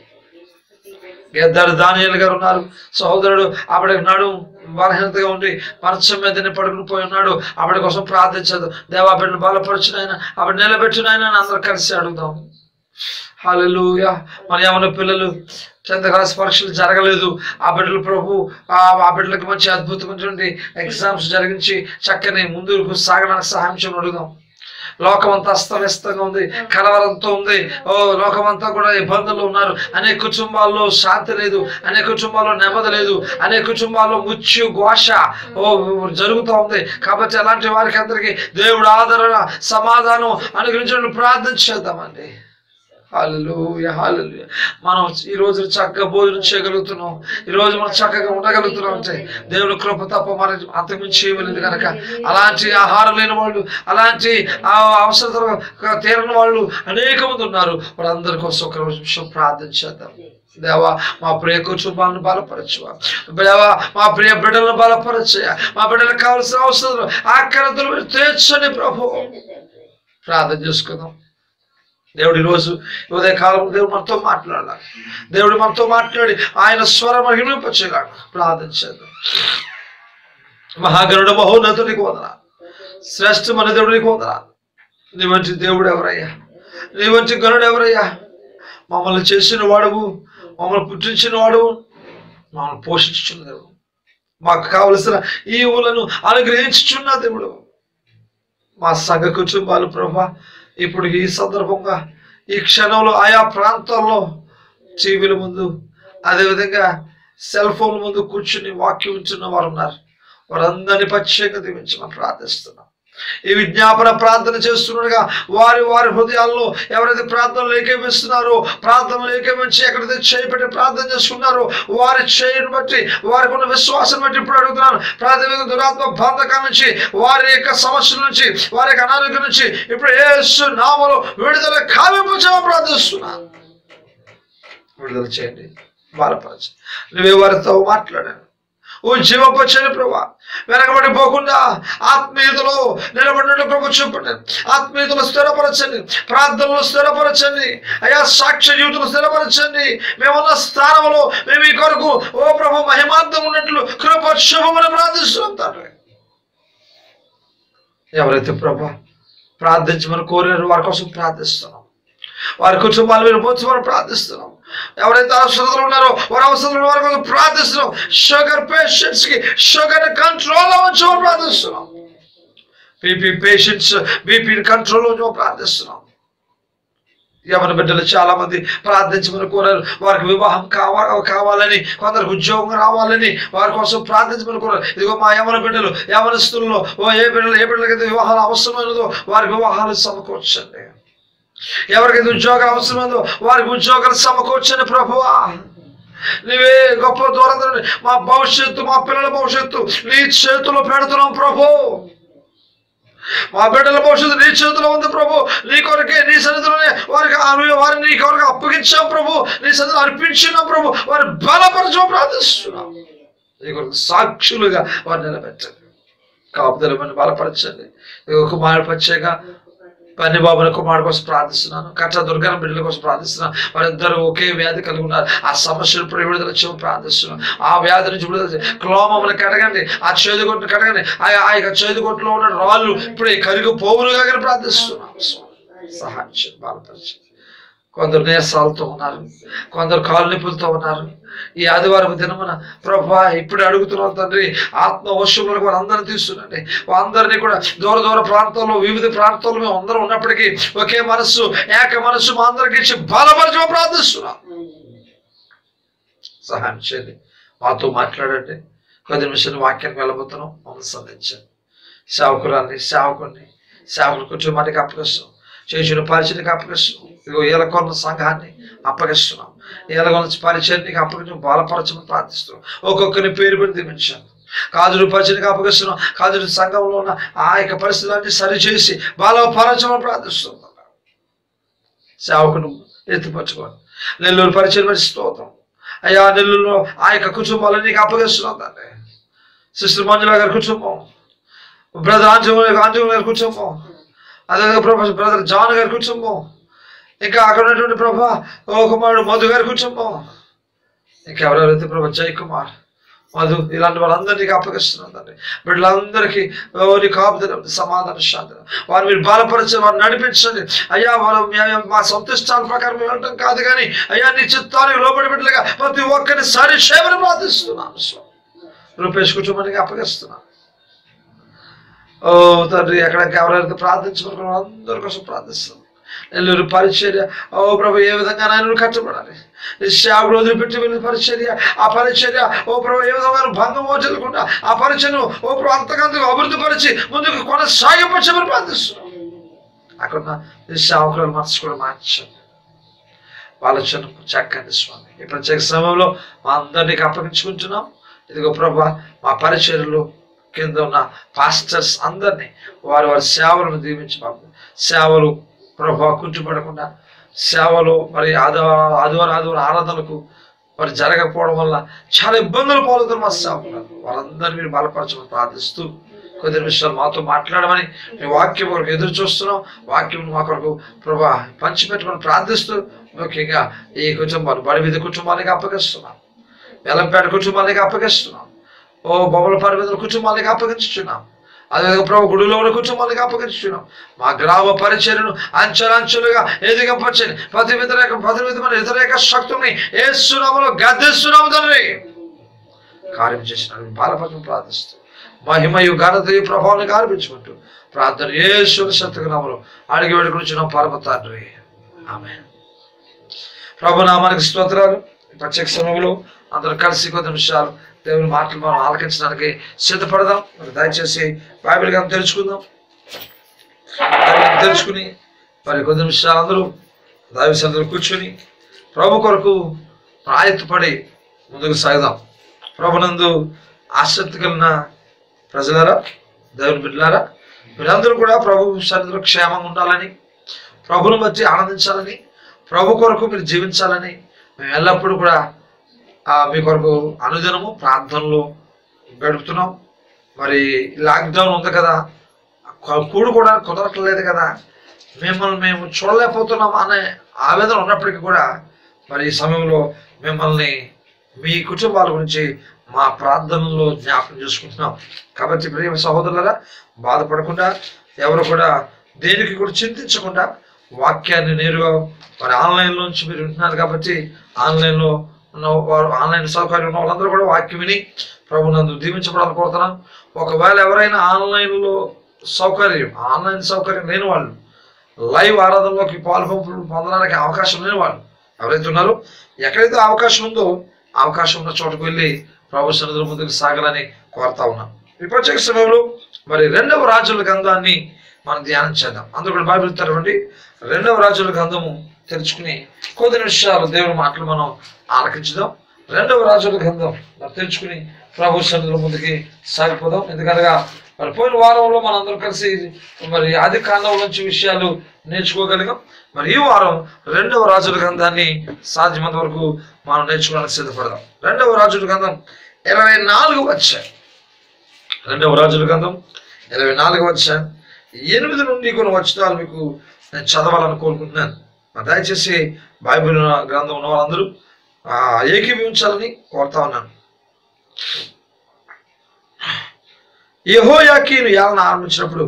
ఇద్దరు దానియాలు గారు ఉన్నారు సహోదరుడు ఆవిడ నడు బలహీనతగా ఉండి మంచం మీదనే పడుకుని పోయి ఉన్నాడు ఆవిడ కోసం ప్రార్థించదు దేవా బిడ్డను బలపరిచిన ఆయన ఆవిడ నిలబెట్టిన ఆయన అని అందరూ కలిసి అడుగుదాం హల్లెలూయా మన ఏమన్నా పిల్లలు టెన్త్ క్లాస్ పరీక్షలు జరగలేదు ఆ బిడ్డలు ప్రభు ఆ ఆ బిడ్డలకు మంచి అద్భుతమైనటువంటి ఎగ్జామ్స్ జరిగించి చక్కని ముందుకు సాగడానికి సహాయం చేయమని అడుగుదాం లోకమంతా అస్తవ్యస్తంగా ఉంది కలవరంతో ఉంది ఓ లోకమంతా కూడా ఇబ్బందులు ఉన్నారు అనేక కుటుంబాల్లో శాంతి లేదు అనేక కుటుంబాల్లో నెమ్మది లేదు అనేక కుటుంబాల్లో ముత్యు ఘోష ఓ జరుగుతూ ఉంది కాబట్టి అలాంటి వారికి అందరికీ దేవుడు ఆదరణ సమాధానం అనుగ్రహించడం ప్రార్థన చేద్దామండి హాలూయ హాలూయ మనం ఈ రోజు చక్కగా భోజనం చేయగలుగుతున్నాం ఈ రోజు మనం చక్కగా ఉండగలుగుతున్నాం అంటే దేవుని కృప తప్ప మనం అంతకుమించి చేయలేదు కనుక అలాంటి ఆహారం లేని వాళ్ళు అలాంటి ఆ అవసరతలు తీరని వాళ్ళు అనేక మంది ఉన్నారు వాళ్ళందరి కోసం ఒక నిమిషం ప్రార్థన చేద్దాం దేవా మా ప్రియ కుటుంబాలను బలపరచువా దేవా మా ప్రియ బిడ్డలను బలపరచయ మా బిడ్డలకు కావాల్సిన అవసరం ఆకరతలు తీర్చని ప్రభు ప్రార్థన చేసుకుందాం దేవుడు ఈరోజు ఉదయకాలం దేవుడు మనతో మాట్లాడాలి దేవుడు మనతో మాట్లాడి ఆయన స్వరం మహిమింపచేయగాడు ప్రార్థన చేద్దాం మహాగరుడు మహోన్నతునికి వందన శ్రేష్టమైన దేవుడు నీకు వందన నీ వంటి దేవుడు ఎవరయ్యా నీ వంటి గరుడు ఎవరయ్యా మమ్మల్ని చేసిన వాడువు మమ్మల్ని పుట్టించిన వాడువు మమ్మల్ని పోషించుచున్న దేవుడు మాకు కావలసిన ఈ ఊలను అనుగ్రహించుచున్న దేవుడు మా సంఘ కుటుంబాలు ప్రభా ఇప్పుడు ఈ సందర్భంగా ఈ క్షణంలో ఆయా ప్రాంతాల్లో టీవీల ముందు అదేవిధంగా సెల్ ఫోన్ ముందు కూర్చుని వాక్యం వింటున్న వారు ఉన్నారు వారందరినీ ప్రత్యేక దీవించమని ప్రార్థిస్తున్నాం ఈ విజ్ఞాపన ప్రార్థన చేస్తుండగా వారి వారి హృదయాల్లో ఎవరైతే ప్రార్థనలు ఏకేమిస్తున్నారో ప్రార్థనలు ఏకేమించి ఎక్కడైతే చేపెట్టి ప్రార్థన చేసుకున్నారో వారి చేయని బట్టి వారికి ఉన్న విశ్వాసం బట్టి ఇప్పుడు అడుగుతున్నాను ప్రాథమిక దురాత్మ బాధకం నుంచి వారి యొక్క సమస్యల నుంచి వారి యొక్క అనారోగ్యం నుంచి ఇప్పుడు ఏసు నామలో విడుదల కావింపచేమని ప్రార్థిస్తున్నాను విడుదల చేయండి బాధపరచండి నువ్వే వారితో మాట్లాడాను ఓ జీవపచ్చని ప్రభా వెనకబడి పోకుండా ఆత్మీయతలో నిలబడినట్టు ప్రభు చూపండి ఆత్మీయతలో స్థిరపరచండి ప్రార్థనలో స్థిరపరచండి అయా సాక్ష్య జీవితంలో స్థిరపరచండి మేమున్న స్థానంలో మేము ఈ కొరకు ఓ ప్రభు మహిమార్థం ఉన్నట్లు కృప శుభమని ప్రార్థిస్తున్నాం తండ్రి ఎవరైతే ప్రభా ప్రార్థించమని కోరారో వారి కోసం ప్రార్థిస్తున్నాం వారి కుటుంబాల మీద పోర్చమని ప్రార్థిస్తున్నాం ఎవరైతే అవసరతలు ఉన్నారో వారి అవసరాలు వారి కోసం ప్రార్థిస్తున్నాం షుగర్ పేషెంట్స్ కి షుగర్ కంట్రోల్ అవ్వచ్చమని ప్రార్థిస్తున్నాం బీపీ పేషెంట్స్ బీపీని కంట్రోల్ అవ్వచ్చమని ప్రార్థిస్తున్నాం యవన బిడ్డలు చాలా మంది ప్రార్థించమని కోరారు వారికి వివాహం కావా కావాలని కొందరికి ఉద్యోగం రావాలని వారి కోసం ప్రార్థించమని కోరారు ఇదిగో మా యవన బిడ్డలు యవనస్తుల్లో ఓ ఏ బిడ్డలు ఏ బిడ్డలకైతే వివాహాలు అవసరమైనదో వారికి వివాహాలు సమకూర్చండి ఎవరికైతే ఉద్యోగాలు అవసరమైందో వారికి ఉద్యోగాలు సమకూర్చండి ప్రభువా నీవే గొప్ప దూరం మా భవిష్యత్తు మా పిల్లల భవిష్యత్తు నీ చేతిలో పెడుతున్నాం ప్రభు మా బిడ్డల భవిష్యత్తు నీ చేతిలో ఉంది ప్రభు నీ కొరకే నీ సన్నిధిలోనే వారికి ఆ- వారిని నీ కొరకు అప్పగించాం ప్రభు నీ సన్నిధిలో అర్పించినాం ప్రభు వారి బలపరచం ప్రార్థిస్తున్నాం నీ కొరకు సాక్షులుగా వారిని నిలబెట్టండి కాపుదలమని బలపరచండి ఇదిగో కుమారుడు ప్రత్యేక పని బాబుల కుమారుడు కోసం ప్రార్థిస్తున్నాను కట్ట దుర్గన బిడ్డల కోసం ప్రార్థిస్తున్నాను వారిద్దరు ఒకే వ్యాధి కలిగి ఉన్నారు ఆ సమస్యను ఇప్పుడు విడుదల చేయమని ప్రార్థిస్తున్నాను ఆ వ్యాధి నుంచి విడుదల చేయ క్లోమమును కడగండి ఆ చేదుగొట్టును కడగండి ఆ ఆ యొక్క చేదుగొట్టులో ఉన్న రాళ్ళు ఇప్పుడు కరిగి పోవులుగా కానీ ప్రార్థిస్తున్నాం సహాయం చేయండి బలపరచండి కొందరు నీరసాలతో ఉన్నారు కొందరు కాలు నొప్పులతో ఉన్నారు ఈ ఆదివారం దినమున ప్రభా ఇప్పుడు అడుగుతున్నాం తండ్రి ఆత్మ వశువులకు వారందరినీ తీస్తుండండి వారందరినీ కూడా దూర దూర ప్రాంతాల్లో వివిధ ప్రాంతాల్లో మేము అందరం ఉన్నప్పటికీ ఒకే మనస్సు ఏక మనస్సు మా అందరికి ఇచ్చి బలపరచమని ప్రార్థిస్తున్నాం సహాయం చేయండి మాతో మాట్లాడండి కొద్ది నిమిషాలు వాక్యానికి వెళ్ళబోతున్నాం మమ్మల్ని సంధించండి సేవకురాన్ని సేవకుడిని సేవకుల కుటుంబానికి అప్పగిస్తున్నాం చేసిన పరిచయకి అప్పగిస్తున్నాం ఇదిగో ఏలకొన్న సంఘాన్ని అప్పగిస్తున్నాం ఏలకొన్న పరిచయానికి అప్పగించి బలపరచమని ప్రార్థిస్తున్నాం ఒక్కొక్కరిని పేరు పెట్టి దీవించాను కాదుడు పరిచయకి అప్పగిస్తున్నాం కాదుడు సంఘంలో ఉన్న ఆ యొక్క పరిస్థితులన్నీ సరిచేసి బలపరచమని ప్రార్థిస్తున్నాం సేవకును ఎత్తుపరచుకోండి నెల్లూరు పరిచయం పెట్టి స్తోత్రం అయ్యా నెల్లూరులో ఆ యొక్క కుటుంబాలను నీకు అప్పగిస్తున్నాం తండ్రి సిస్టర్ మంజుల గారి కుటుంబం బ్రదర్ ఆంజనేయ ఆంజనేయ గారి కుటుంబం అదేవిధంగా ప్రభా బ్రదర్ జాన్ గారి కుటుంబం ఇంకా అక్కడ ఉన్నటువంటి ప్రభా ఓ కుమారుడు మధు గారి కుటుంబం ఇంకా ఎవరెవరైతే ప్రభా జై కుమార్ మధు ఇలాంటి వాళ్ళందరికీ అప్పగిస్తున్నాం తండ్రి వీళ్ళందరికీ ఓరి కాపుదల సమాధాన శాంతి వారు మీరు బలపరచండి వారు నడిపించండి అయ్యా వారు మేము మా సొంత ఇష్టాల ప్రకారం మేము వెళ్ళటం కాదు కానీ అయ్యా నీ చిత్తానికి లోబడి బిడ్డలుగా ప్రతి ఒక్కరిని సరిక్షేమని ప్రార్థిస్తున్నాను స్వామి. రూపేష్ కుటుంబానికి అప్పగిస్తున్నాను ఓ తండ్రి ఎక్కడ ఎవరైతే ప్రార్థించుకున్నారో అందరి కోసం ప్రార్థిస్తున్నాం నెల్లూరు పరిచర్య ఓ ప్రభు ఏ విధంగా నాయన కట్టబడాలి ఈ సేవకుడు వదిలిపెట్టి వెళ్ళిన పరిచర్య ఆ పరిచర్య ఓ ప్రభు ఏ విధంగా భంగం వచ్చకుండా ఆ పరిచయను ఓ ప్రభు అంతకంతకు అభివృద్ధి పరిచి ముందుకు కొనసాగింపచ్చమని ప్రార్థిస్తున్నాం అక్కడ ఉన్న ఈ సేవకుల మనసు కూడా మార్చండి ఆలోచన చక్కని స్వామి ఈ ప్రత్యేక సమయంలో మా అందరినీ అప్పగించుకుంటున్నాం ఇదిగో ప్రభా మా పరిచర్యలు కింద ఉన్న పాస్టర్స్ అందరినీ వారి వారి సేవలను దీవించి మాకు సేవలు ప్రభా కుంటుపడకుండా సేవలు మరి ఆదివారం ఆదివారం ఆదివారం ఆరాధనలకు మరి జరగకపోవడం వల్ల చాలా ఇబ్బందులు పాల్గొన్నారు మా సేవకులు వారందరినీ మీరు బలపరచమని ప్రార్థిస్తూ కొద్ది నిమిషాలు మాతో మాట్లాడమని మీ వాక్యం కొరకు ఎదురు చూస్తున్నాం వాక్యం మా కొరకు ప్రభా పంచిపెట్టుకొని ప్రార్థిస్తూ ముఖ్యంగా ఈ కుటుంబాలు బడి మీద కుటుంబానికి అప్పగిస్తున్నాం వెలంపేట కుటుంబానికి అప్పగిస్తున్నాం ఓ బొమ్మల పరిమితుల కుటుంబానికి అప్పగించుచున్నాం అదేవిధంగా ప్రభు గుడిలో ఉన్న కుటుంబానికి అప్పగించుచున్నాం మా గ్రామ పరిచర్యను అంచెలంచెలుగా ఎదిగపరచని ప్రతి వ్యతిరేక ప్రతి విధమైన వ్యతిరేక శక్తుల్ని ఏ సునామలో గద్దెస్తున్నాము తండ్రి కార్యం చేసిన బాలపత్రం ప్రార్థిస్తూ మహిమయు ఘనతయు ప్రభావాన్ని కార్పించుకుంటూ ప్రార్థన ఏ శుభ సత్యనామలో అడిగి వేడుకొచ్చిన పరమ తండ్రి ఆమె ప్రభు నామానికి స్తోత్రాలు ఈ ప్రత్యేక సమయంలో అందరూ కలిసి కొద్ది నిమిషాలు దేవుని మాటలు మనం ఆలకించడానికి సిద్ధపడదాం మరి దయచేసి బైబిల్ గ్రంథం తెలుసుకుందాం బైబిల్ తెలుసుకుని మరి కొద్ది నిమిషాలు అందరూ దైవసందరూ కూర్చొని ప్రభు కొరకు ప్రాయత్తపడి ముందుకు సాగుదాం ప్రభునందు ఆసక్తి కలిగిన ప్రజలారా దేవుని బిడ్డలారా మీరందరూ కూడా ప్రభు సన్నిధిలో క్షేమంగా ఉండాలని ప్రభుని బట్టి ఆనందించాలని ప్రభు కొరకు మీరు జీవించాలని మేము ఎల్లప్పుడూ కూడా ఆ, మీ కొరకు అనుదినము ప్రార్థనలు గడుపుతున్నాం మరి లాక్డౌన్ ఉంది కదా కొ- కూడుకోవడానికి కుదరట్లేదు కదా మిమ్మల్ని మేము చూడలేకపోతున్నాం అనే ఆవేదన ఉన్నప్పటికీ కూడా మరి ఈ సమయంలో మిమ్మల్ని మీ కుటుంబాల గురించి మా ప్రార్థనలో జ్ఞాపకం చేసుకుంటున్నాం కాబట్టి ప్రియ సహోదరులరా బాధపడకుండా ఎవరు కూడా దేనికి కూడా చింతించకుండా వాక్యాన్ని నేరుగా మరి ఆన్లైన్ నుంచి మీరు వింటున్నారు కాబట్టి ఆన్లైన్లో ఉన్న వారు ఆన్లైన్ సౌకర్యం ఉన్న వాళ్ళందరూ కూడా వాక్యం విని ప్రభు నందు దీవించబడాలని కోరుతున్నాను ఒకవేళ ఎవరైనా ఆన్లైన్లో సౌకర్యం ఆన్లైన్ సౌకర్యం లేని వాళ్ళు లైవ్ ఆరాధనలోకి పాల్పంపులు పొందడానికి అవకాశం లేని వాళ్ళు ఎవరైతే ఉన్నారో ఎక్కడైతే అవకాశం ఉందో అవకాశం ఉన్న చోటుకు వెళ్ళి ప్రభు సన్నిధిలో ముందుకు సాగాలని కోరుతా ఉన్నాం ఈ ప్రత్యేక సమయంలో మరి రెండవ రాజుల గ్రంథాన్ని మనం ధ్యానం చేద్దాం అందరూ కూడా బైబిల్ తెరవండి రెండవ రాజుల గ్రంథము తెరుచుకుని కొద్ది నిమిషాలు దేవుని మాటలు మనం ఆలకించుదాం రెండవ రాజుల గ్రంథం మరి తెరుచుకుని ప్రభు సన్నిధిలో ముందుకి సాగిపోదాం ఎందుకనగా మరి పోయిన వారంలో మనందరం కలిసి మరి ఆది కాండం నుంచి విషయాలు నేర్చుకోగలిగాం మరి ఈ వారం రెండవ రాజుల గ్రంథాన్ని సాధ్యమైనంత వరకు మనం నేర్చుకోవడానికి సిద్ధపడదాం రెండవ రాజుల గ్రంథం ఇరవై నాలుగు వచ్చాయి రెండవ రాజుల గ్రంథం ఇరవై నాలుగు వచ్చాయి ఎనిమిది నుండి కొన్ని వచనాలు మీకు నేను చదవాలని కోరుకుంటున్నాను మరి దయచేసి బైబిల్ గ్రంథం ఉన్న వాళ్ళందరూ ఆ, ఏకీభవించాలని కోరుతా ఉన్నాను యెహోయాకీను యాలన ఆరంభించినప్పుడు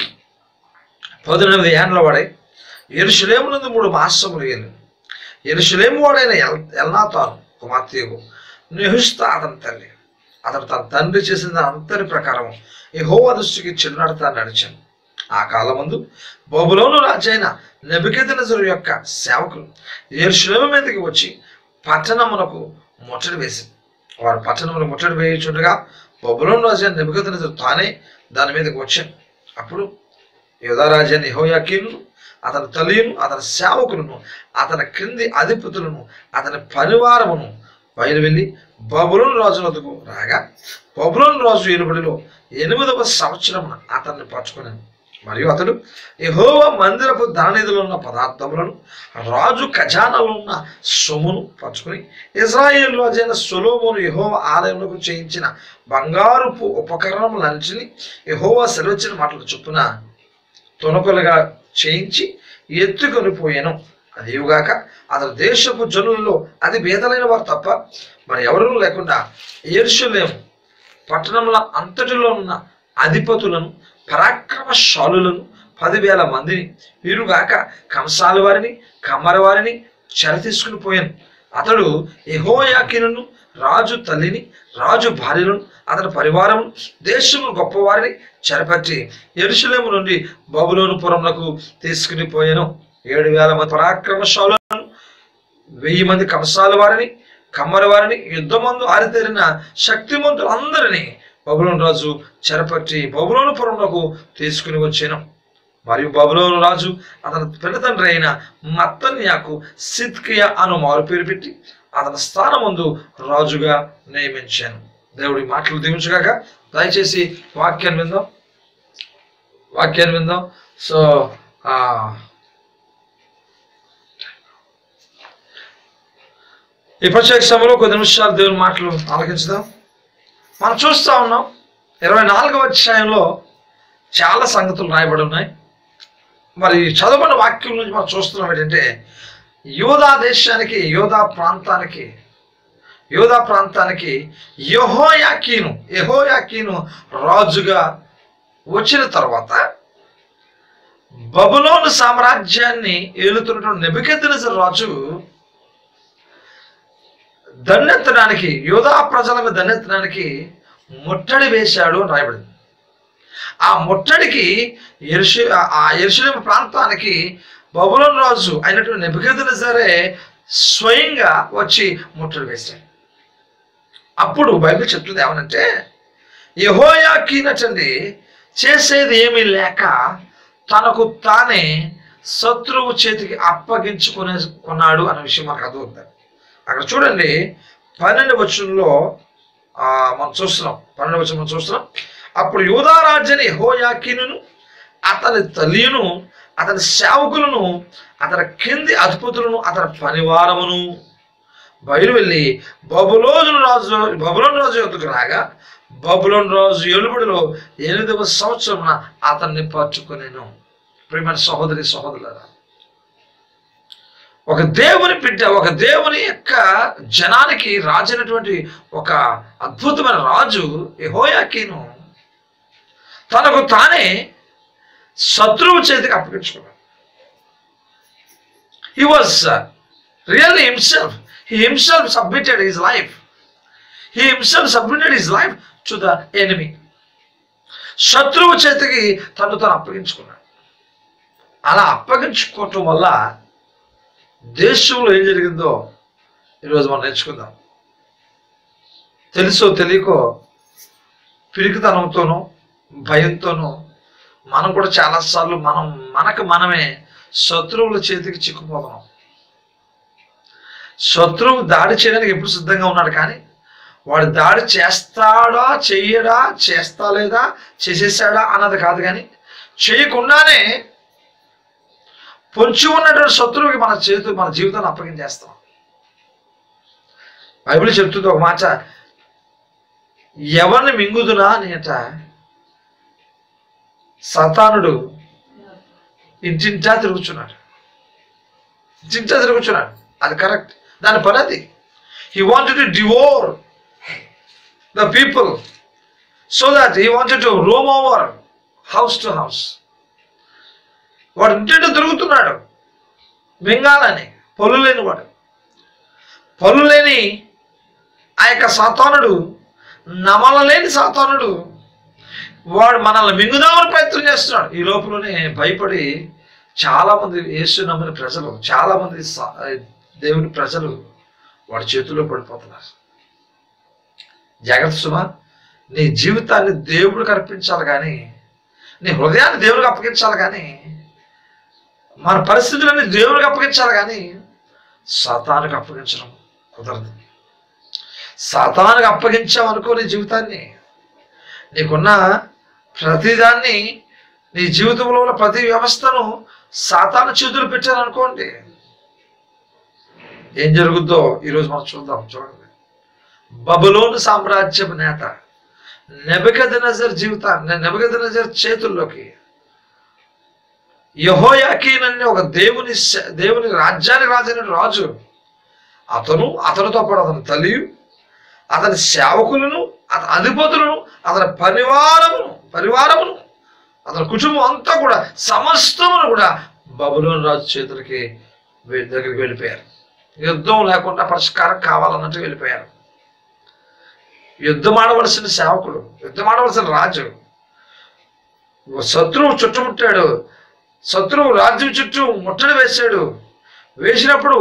పద్దెనిమిది ఏండ్ల వాడై ఎరుషులేమునందు మూడు మాసములు ఏళ్ళు ఎరుషులేము వాడైన ఎల్ ఎల్నాతాను కుమార్తెకు నెహుస్తా అతని తల్లి అతను తన తండ్రి చేసిన దాని అంతరి ప్రకారం యెహోవా దృష్టికి చెడునడతా నడిచాను ఆ కాలమందు బబులోను రాజైన నెబుకెదనజరు యొక్క సేవకులు ఎరుషులేము మీదకి వచ్చి పట్టణమునకు ముట్టడి వేసింది వారు పట్టణమును ముట్టడి వేయుచుండగా బబులోను రాజైన నెబుకెదనజరు తానే దాని మీదకి వచ్చాను అప్పుడు యుధరాజైన యెహోయాకీను అతని తల్లియును అతని సేవకులను అతని క్రింది అధిపతులను అతని పరివారమును బయలు వెళ్ళి బబులోను రాజు వద్దకు రాగా బబులోను రాజు ఎలుబడిలో ఎనిమిదవ సంవత్సరమున అతన్ని పట్టుకున్నాను మరియు అతడు యెహోవా మందిరపు ధననిధిలో ఉన్న పదార్థములను రాజు ఖజానాలో ఉన్న సొమ్మును పట్టుకుని ఇజ్రాయేల్ రాజైన సొలోమోను యెహోవా ఆలయంలో చేయించిన బంగారుపు ఉపకరణములన్నిటిని యెహోవా సెలవిచ్చిన మాటలు చొప్పున తునకలుగా చేయించి ఎత్తుకొని పోయాను అదేవిగాక అతని దేశపు జనులలో అది భేదలైన వారు తప్ప మరి ఎవరూ లేకుండా ఎరుషులేము పట్టణంలో అంతటిలో ఉన్న అధిపతులను పరాక్రమశాలులను పదివేల మందిని వీరుగాక కంసాల వారిని కమ్మర వారిని చెర తీసుకుని పోయాను అతడు ఎహోయాకిను రాజు తల్లిని రాజు భార్యలను అతని పరివారం దేశము గొప్పవారిని చెరపట్టి ఎరుషులేము నుండి బబులోను పురమునకు తీసుకుని పోయాను ఏడు వేల మంది పరాక్రమశాలను వెయ్యి మంది కంసాల వారిని కమ్మరి వారిని యుద్ధమందు ఆరితేరిన శక్తిమంతులు అందరినీ బబులోను రాజు చెరపట్టి బబులోను పురమునకు తీసుకుని వచ్చాను మరియు బబులోను రాజు అతని పెద్ద తండ్రి అయిన మత్తన్యాకు సిద్కియా అను మారు పేరు పెట్టి అతని స్థానమందు రాజుగా నియమించాను దేవుడి మాటలు దీవించుగాక దయచేసి వాక్యాన్ని విందాం వాక్యాన్ని విందాం సో ఆ ఈ ప్రత్యేక సమయంలో కొద్ది నిమిషాలు దేవుని మాటలు ఆలకించుదాం మనం చూస్తా ఉన్నాం ఇరవై నాలుగవ అధ్యాయంలో చాలా సంగతులు రాయబడి ఉన్నాయి మరి చదవబడిన వాక్యం నుంచి మనం చూస్తున్నాం ఏంటంటే యోధా దేశానికి యోధా ప్రాంతానికి యోధా ప్రాంతానికి యహోయాకీను యహోయాకీను రాజుగా వచ్చిన తర్వాత బబులోను సామ్రాజ్యాన్ని ఏలుతున్నటువంటి నెబుకెద్దనెజరు రాజు దండెత్తడానికి యోధా ప్రజల మీద దండెత్తడానికి ముట్టడి వేశాడు అని రాయబడింది ఆ ముట్టడికి ఎరుషు ఆ ఎరుషులేం ప్రాంతానికి బబులోన్ రాజు అయినటువంటి నెబుకెదనెజరే స్వయంగా వచ్చి ముట్టడి వేశాడు అప్పుడు బైబిల్ చెప్తుంది ఏమనంటే యహోయాకీనటండి చేసేది ఏమీ లేక తనకు తానే శత్రువు చేతికి అప్పగించుకునే కొన్నాడు అనే విషయం మనకు అర్థమవుతుంది అక్కడ చూడండి పన్నెండు వచనంలో ఆ, మనం చూస్తున్నాం పన్నెండు వచనం మనం చూస్తున్నాం అప్పుడు యూదారాజ్యని యెహోయాకీనును అతని తల్లియును అతని సేవకులను అతని కింది అధిపతులను అతని పనివారమును బయలు వెళ్ళి బబులోను రాజు బబులోను రాజు యొద్దకు రాగా బబులోను రాజు ఎలుబడిలో ఎనిమిదవ సంవత్సరమున అతన్ని పట్టుకునేను ప్రియమైన సహోదరి సహోదరులారా ఒక దేవుని బిడ్డ ఒక దేవుని యొక్క జనానికి రాజు అయినటువంటి ఒక అద్భుతమైన రాజు యెహోయాకీను తనకు తానే శత్రువు చేతికి అప్పగించుకున్నాడు he was really himself he himself submitted his life he himself submitted his life to the enemy శత్రువు చేతికి తను తను అప్పగించుకున్నాడు అలా అప్పగించుకోవటం వల్ల దేశంలో ఏం జరిగిందో ఈరోజు మనం నేర్చుకుందాం తెలుసో తెలియకో పిరికితనంతోనూ భయంతోనూ మనం కూడా చాలాసార్లు మనం మనకు మనమే శత్రువుల చేతికి చిక్కుపోతున్నాం శత్రువు దాడి చేయడానికి ఎప్పుడు సిద్ధంగా ఉన్నాడు కానీ వాడు దాడి చేస్తాడా చెయ్యడా చేస్తా లేదా చేసేసాడా అన్నది కాదు కానీ చేయకుండానే పొంచి ఉన్నటువంటి శత్రువుకి మన చేతు మన జీవితాన్ని అప్పగించేస్తాం బైబిల్ చెప్తుంది ఒక మాట ఎవరిని మింగుదునా అనేట సతానుడు ఇంటింటా తిరుగుచున్నాడు ఇంటింటా తిరుగుచున్నాడు అది కరెక్ట్ దాని పని అది he wanted to devour the people so that he wanted to roam over house to house వాడు ఇంటింటి తిరుగుతున్నాడు మింగాలని పళ్ళు లేని వాడు పళ్ళు లేని ఆ యొక్క సాతానుడు నమలలేని సాతానుడు వాడు మనల్ని మింగుదామని ప్రయత్నం చేస్తున్నాడు ఈ లోపలనే భయపడి చాలా మంది యేసు నమ్మిన ప్రజలు చాలా మంది సా- దేవుని ప్రజలు వాడి చేతుల్లో పడిపోతున్నారు జాగ్రత్త సుమా నీ జీవితాన్ని దేవుడికి అర్పించాలి కానీ నీ హృదయాన్ని దేవుడికి అప్పగించాలి కానీ మన పరిస్థితులన్నీ దేవుడికి అప్పగించాలి కానీ సాతానికి అప్పగించడం కుదరదు సాతానికి అప్పగించామనుకో నీ జీవితాన్ని నీకున్న ప్రతిదాన్ని నీ జీవితంలో ఉన్న ప్రతి వ్యవస్థను సాతాను చేతులు పెట్టారనుకోండి ఏం జరుగుద్దో ఈరోజు మనం చూద్దాం చూడండి బబులోను సామ్రాజ్యపు నేత నెబగద నజర్ జీవితాన్ని నెబగద నజర్ చేతుల్లోకి యహోయాకీన్ అనే ఒక దేవుని శ- దేవుని రాజ్యానికి రాజైన రాజు అతను అతనితో పాటు అతని తల్లి అతని సేవకులను అతని అధిపతులను అతని పరివారమును పరివారమును అతని కుటుంబం అంతా కూడా సమస్తమును కూడా బబులోని రాజు చేతులకి వే- దగ్గరికి వెళ్ళిపోయారు యుద్ధం లేకుండా పరిష్కారం కావాలన్నట్టు వెళ్ళిపోయారు యుద్ధం ఆడవలసిన సేవకుడు యుద్ధం ఆడవలసిన రాజు ఓ శత్రువు చుట్టుముట్టాడు శత్రువు రాజ్యం చుట్టూ ముట్టడి వేశాడు వేసినప్పుడు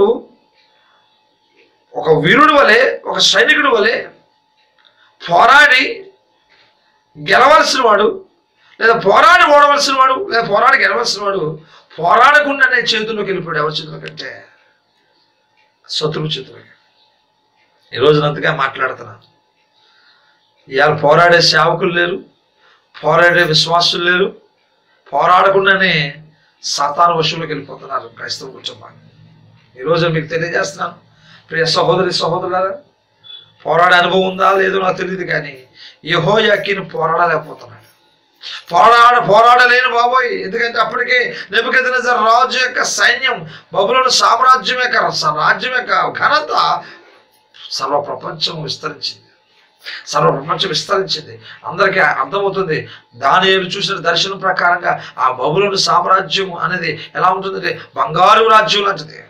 ఒక వీరుడు వలె ఒక సైనికుడు వలె పోరాడి గెలవలసిన వాడు లేదా పోరాడి ఓడవలసిన వాడు లేదా పోరాడి గెలవలసిన వాడు పోరాడకుండానే చేతుల్లోకి వెళ్ళిపోయాడు ఎవరి చేతుల కంటే శత్రువు చేతులకి ఈ రోజున అంతగా మాట్లాడుతున్నాను ఇవాళ పోరాడే సేవకులు లేరు పోరాడే విశ్వాసులు లేరు పోరాడకుండానే సాతాను వశంలోకి వెళ్ళిపోతున్నారు క్రైస్తవ కుటుంబాన్ని ఈరోజు మీకు తెలియజేస్తున్నాను ప్రియ సహోదరి సహోదరులారా పోరాడే అనుభవం ఉందా లేదో నాకు తెలియదు కానీ యహో యాకిని పోరాడలేకపోతున్నాడు పోరాడ పోరాడలేను బాబోయ్ ఎందుకంటే అప్పటికే నెబుకెదిన రాజు యొక్క సైన్యం బబులోని సామ్రాజ్యం యొక్క స- రాజ్యం యొక్క ఘనత సర్వ ప్రపంచం విస్తరించింది సర్వ ప్రపంచం విస్తరించింది అందరికీ అర్థమవుతుంది దాని చూసిన దర్శనం ప్రకారంగా ఆ బబులోని సామ్రాజ్యం అనేది ఎలా ఉంటుందంటే బంగారు రాజ్యం లాంటిది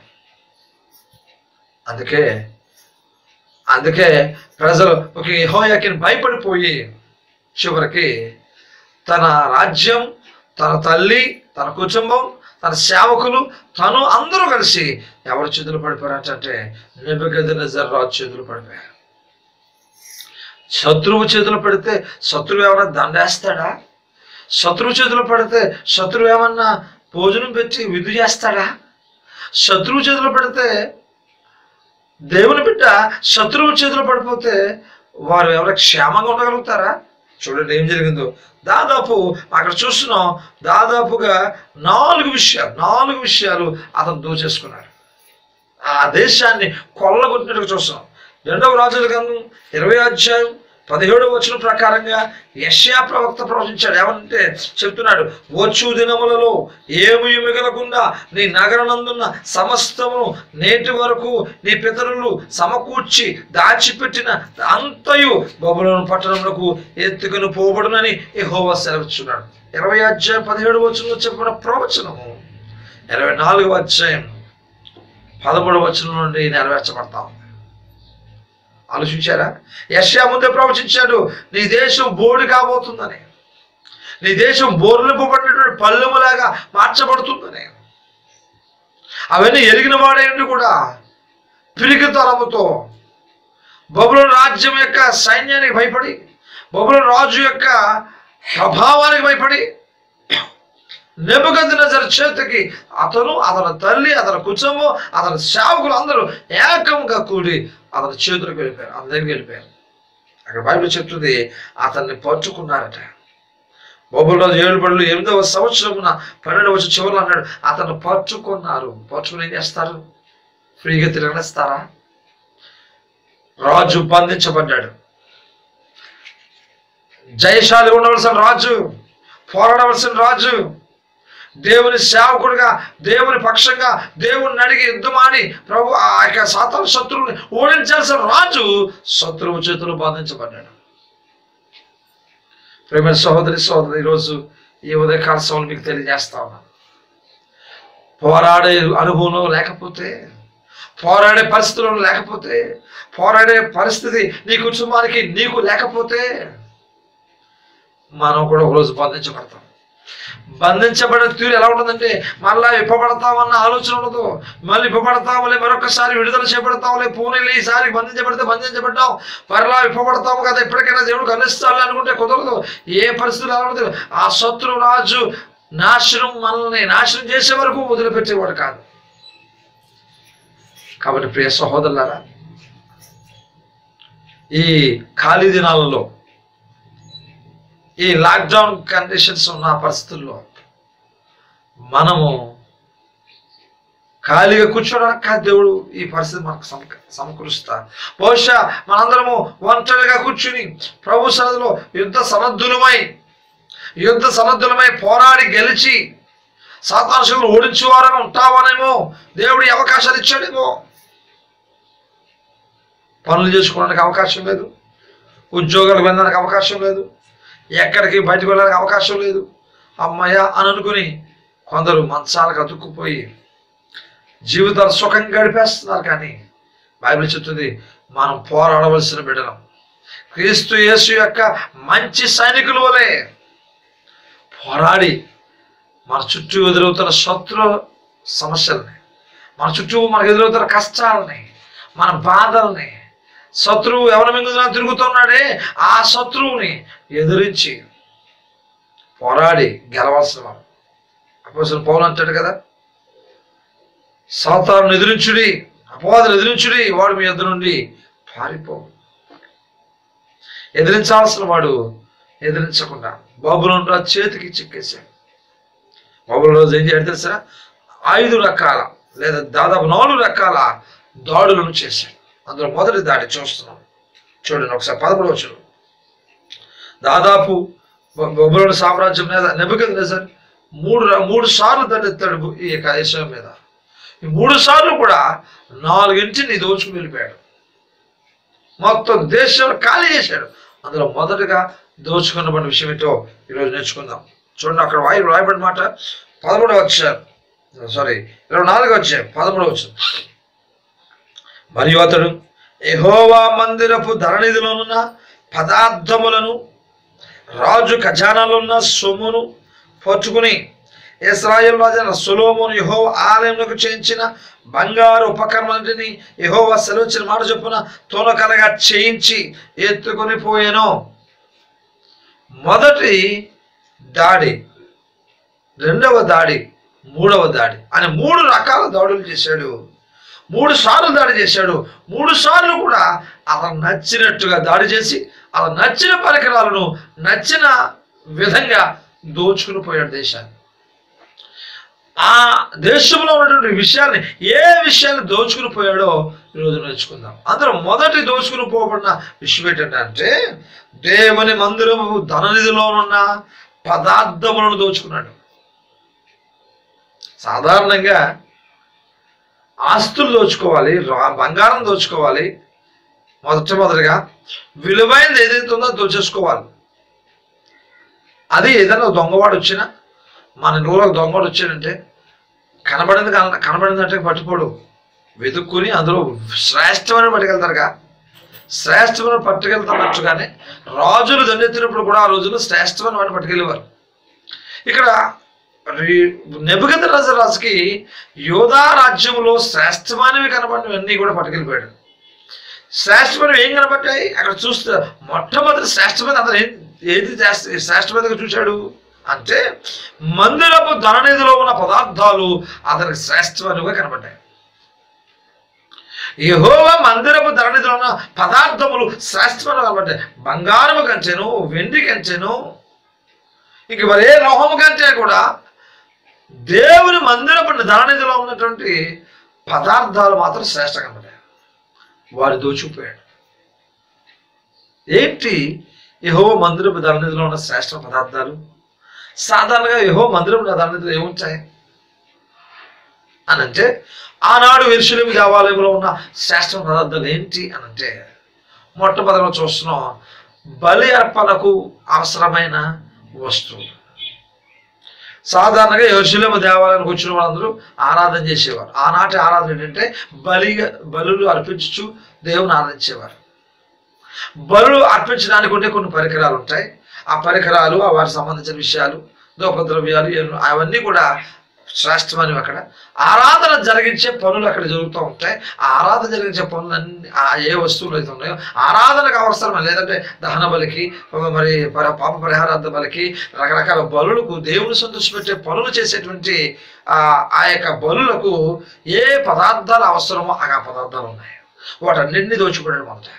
అందుకే అందుకే ప్రజలు ఒక యెహోయాకిని భయపడిపోయి చివరికి తన రాజ్యం తన తల్లి తన కుటుంబం తన సేవకులు తను అందరూ కలిసి ఎవరి చేతులు పడిపోయారంట అంటే నెబ్బగదినజర్ రాజు చేతులు పడిపోయారు శత్రువు చేతులు పెడితే శత్రువు ఏమన్నా దండేస్తాడా శత్రువు చేతులు పడితే శత్రువు ఏమన్నా భోజనం పెట్టి విధు చేస్తాడా శత్రువు చేతులు పెడితే దేవుని బిడ్డ శత్రువు చేతులు పడిపోతే వారు ఎవరైనా క్షేమంగా ఉండగలుగుతారా చూడండి ఏం జరిగిందో దాదాపు అక్కడ చూస్తున్నాం దాదాపుగా నాలుగు విషయాలు నాలుగు విషయాలు అతను దోచేసుకున్నాడు ఆ దేశాన్ని కొల్లగొట్టినట్టుగా చూస్తున్నాం రెండవ రాజుల గ్రంథం ఇరవై అధ్యాయం పదిహేడవ వచ్చిన ప్రకారంగా యష్యా ప్రవక్త ప్రవచించాడు ఏమంటే చెప్తున్నాడు వచ్చు దినములలో ఏమి మిగలకుండా నీ నగరనందున్న సమస్తమును నేటి వరకు నీ పితరులు సమకూర్చి దాచిపెట్టిన అంతయు బబులోను పట్టణములకు ఎత్తుకుని పోబడునని యెహోవా సెలవుచున్నాడు ఇరవై అధ్యాయం పదిహేడు వచనంలో చెప్పిన ప్రవచనము ఇరవై నాలుగు అధ్యాయం పదమూడు వచనం నుండి నెరవేర్చబడతాం ఆలోచించారా యశ్యా ముందే ప్రవచించాడు నీ దేశం బోడి కాబోతుందని నీ దేశం బోర్లింపబడినటువంటి పల్లెములాగా మార్చబడుతుందని అవన్నీ ఎరిగిన వాడేంటి కూడా పిరికితనముతో బబుల రాజ్యం యొక్క సైన్యానికి భయపడి బబుల రాజు యొక్క ప్రభావానికి భయపడి నెబుకద్నెజర్ చేతికి అతను అతని తల్లి అతని కుటుంబం అతని సేవకులు అందరూ ఏకంగా కూడి అతని చేతులకు వెళ్ళిపోయారు అతని దగ్గరికి వెళ్ళిపోయారు అక్కడ బైబిల్ చెప్తుంది అతన్ని పట్టుకున్నారట బొబ్బుల రోజు ఏడు పళ్ళు ఎనిమిదవ సంవత్సరమున పన్నెండు వచ్చి చివరిలో అన్నాడు అతను పట్టుకున్నారు పట్టుకుని ఏం చేస్తారు ఫ్రీగా తిరగనిస్తారా రాజు బంధించబడ్డాడు జయశాలి ఉండవలసిన రాజు పోరాడవలసిన రాజు దేవుని సేవకుడిగా దేవుని పక్షంగా దేవుని అడిగి యుద్ధమాడి ప్రభు ఆ యొక్క సాతాను శత్రువుని ఓడించాల్సిన రాజు శత్రువు చేతులు బాధించబడ్డాడు ప్రేమ సహోదరి సహోదరు ఈరోజు ఈ ఉదయకాల సమయంలో మీకు తెలియజేస్తా ఉన్నాను పోరాడే అనుభవం లేకపోతే పోరాడే పరిస్థితులు లేకపోతే పోరాడే పరిస్థితి నీ కుటుంబానికి నీకు లేకపోతే మనం కూడా ఒకరోజు బంధించబడతాం బంధించబడిన తీరు ఎలా ఉంటుందంటే మళ్ళా విప్పబడతామన్న ఆలోచన ఉండదు మళ్ళీ విప్పబడతాములే మరొకసారి విడుదల చేపడతాములే పూనెలు ఈసారి బంధించబడితే బంధించబడ్డాం మరలా విప్పబడతాము కదా ఎప్పటికైనా దేవుడు కనిస్తాడు అనుకుంటే కుదరదు ఏ పరిస్థితులు ఎలా ఉండదు ఆ శత్రు రాజు నాశనం మనల్ని నాశనం చేసే వరకు వదిలిపెట్టేవాడు కాదు కాబట్టి ప్రియ సహోదరులారా ఈ ఖాళీ దినాలలో ఈ లాక్డౌన్ కండిషన్స్ ఉన్న పరిస్థితుల్లో మనము ఖాళీగా కూర్చోడానికి కాదు దేవుడు ఈ పరిస్థితి మనకు సమక సమకూరుస్తా బహుశా మనందరము ఒంటరిగా కూర్చుని ప్రభు సన్నిధిలో యుద్ధ సన్నద్ధులమై యుద్ధ సన్నద్ధులమై పోరాడి గెలిచి సాతాంశులు ఓడించేవారని ఉంటామనేమో దేవుడు ఈ అవకాశాలు ఇచ్చాడేమో పనులు చేసుకోవడానికి అవకాశం లేదు ఉద్యోగాలకు వెళ్ళడానికి అవకాశం లేదు ఎక్కడికి బయటకు వెళ్ళడానికి అవకాశం లేదు అమ్మయ్య అని అనుకుని కొందరు మంచాలకు అతుక్కుపోయి జీవితాలు సుఖంగా గడిపేస్తున్నారు కానీ బైబిల్ చెప్తుంది మనం పోరాడవలసిన బిడ్డలం క్రీస్తు యేసు యొక్క మంచి సైనికుల వలె పోరాడి మన చుట్టూ ఎదురవుతున్న శత్రు సమస్యల్ని మన చుట్టూ మనకు ఎదురవుతున్న కష్టాలని మన బాధల్ని శత్రువు ఎవరి మీద తిరుగుతున్నాడే ఆ శత్రువుని ఎదిరించి పోరాడి గెలవాల్సిన వాడు అపోసిన పౌలు అంటాడు కదా సాతాను ఎదిరించుడి అపవాదులు ఎదిరించుడి వాడు మీ ఎదురు నుండి పారిపో ఎదిరించాల్సిన వాడు ఎదిరించకుండా బాబులను రాజు చేతికి చిక్కేశాడు బాబుల రోజు ఏం చేయాడు తెలుసా ఐదు రకాల లేదా దాదాపు నాలుగు రకాల దాడులను చేశాడు అందులో మొదటి దాడి చూస్తున్నాం చూడండి ఒకసారి పదమూడు వచ్చును దాదాపు బొబ్బులోని సామ్రాజ్యం మీద నెబ్బకది నిజం మూడు ర- మూడు సార్లు దండెత్తాడు ఈ యొక్క దేశం మీద ఈ మూడు సార్లు కూడా నాలుగింటిని దోచుకు వెళ్ళిపోయాడు మొత్తం దేశం ఖాళీ చేశాడు అందులో మొదటగా దోచుకున్నబడిన విషయం ఏంటో ఈరోజు నేర్చుకుందాం చూడండి అక్కడ వాయు రాయబడిన మాట పదమూడవ వచ్చారు సారీ ఇరవై నాలుగు వచ్చాయి పదమూడవ వచ్చారు మరియు అతడు ఎహోవా మందిరపు ధరణిధిలోనున్న పదార్థములను రాజు ఖజానాలో ఉన్న సొమ్మును పట్టుకుని ఇస్రాయేల్ రాజైన సొలోమోను యహో ఆలయంలోకి చేయించిన బంగారు ఉపకరణాలన్నింటినీ యెహోవా సెలవుచ్చిన మాట చొప్పున తోనకలగా చేయించి ఎత్తుకొని పోయాను మొదటి దాడి రెండవ దాడి మూడవ దాడి అని మూడు రకాల దాడులు చేశాడు మూడు సార్లు దాడి చేశాడు మూడు సార్లు కూడా అలా నచ్చినట్టుగా దాడి చేసి అలా నచ్చిన పరికరాలను నచ్చిన విధంగా దోచుకుని పోయాడు దేశాన్ని ఆ దేశంలో ఉన్నటువంటి విషయాన్ని ఏ విషయాన్ని దోచుకుని పోయాడో ఈరోజు నేర్చుకుందాం అందులో మొదటి దోచుకుని పోబడిన విషయం ఏంటంటే దేవుని మందిరము ధననిధిలో ఉన్న పదార్థములను దోచుకున్నాడు సాధారణంగా ఆస్తులు దోచుకోవాలి రా- బంగారం దోచుకోవాలి మొదట మొదటిగా విలువైనది ఏదైతే ఉందో అది దోచేసుకోవాలి అది ఏదైనా ఒక దొంగవాడు వచ్చినా మన ఇంట్లో ఒక దొంగవాడు వచ్చాడంటే కనబడింది కన- కనబడింది అంటే పట్టుకోడు వెతుక్కుని అందులో శ్రేష్టమైన పట్టుకెళ్తారుగా శ్రేష్టమైన పట్టుకెళ్తున్నట్టుగానే రాజులు దండెత్తినప్పుడు కూడా ఆ రోజుల్లో శ్రేష్టమైన వాడిని పట్టుకెళ్ళేవారు ఇక్కడ నెబుగత రాజు రాజుకి యోధా రాజ్యంలో శ్రేష్టమైనవి కనబడినవన్నీ కూడా పట్టుకెళ్ళిపోయాడు శ్రేష్టమైనవి ఏం కనబడ్డాయి అక్కడ చూస్తే మొట్టమొదటి శ్రేష్టమైన అతను ఏం ఏది శ్రేష్ట- శ్రేష్టమైనదిగా చూశాడు అంటే మందిరపు ధననిధిలో ఉన్న పదార్థాలు అతనికి శ్రేష్టమైనవిగా కనబడ్డాయి యెహోవా మందిరపు ధరణిలో ఉన్న పదార్థములు శ్రేష్టమైన కనబడ్డాయి బంగారము కంచెను వెండి కంచెను ఇంక మరే లోహము కంటే కూడా దేవుని మందిరపు ధరణిధిలో ఉన్నటువంటి పదార్థాలు మాత్రం శ్రేష్ట కనబడ్డాయి వాడు దోచుకుపోయాడు ఏంటి యహో మందిరపు ధరణిధిలో ఉన్న శ్రేష్ట పదార్థాలు సాధారణంగా యహో మందిరపు ధరణిధిలో ఏముంటాయి అని అంటే ఆనాడు విరుషులేమి దేవాలయంలో ఉన్న శ్రేష్ట పదార్థాలు ఏంటి అని అంటే మొట్టమొదటిగా చూస్తున్నాం బలి అర్పణకు అవసరమైన వస్తువులు సాధారణంగా యెరూషలేము దేవాలయానికి వచ్చిన వాళ్ళందరూ ఆరాధన చేసేవారు ఆనాటి ఆరాధన ఏంటంటే బలి బలులు అర్పించు దేవుని ఆరాధించేవారు బలులు అర్పించడానికి ఉండే కొన్ని పరికరాలు ఉంటాయి ఆ పరికరాలు ఆ వాటికి సంబంధించిన విషయాలు దోపద్రవ్యాలు ఎన్నో- అవన్నీ కూడా శ్రేష్టమైనవి అక్కడ ఆరాధన జరిగించే పనులు అక్కడ జరుగుతూ ఉంటాయి ఆ ఆరాధన జరిగించే పనులన్నీ ఆ ఏ వస్తువులు అయితే ఉన్నాయో ఆరాధనకు అవసరమే లేదంటే దహన బలికి మరి పర- పాప పరిహారార్థ బలికి రకరకాల బలులకు దేవుని సంతోషపెట్టే పనులు చేసేటువంటి ఆ ఆ యొక్క బలులకు ఏ పదార్థాలు అవసరమో ఆ పదార్థాలు ఉన్నాయి వాటన్నింటినీ దోచుకోవడం మొదట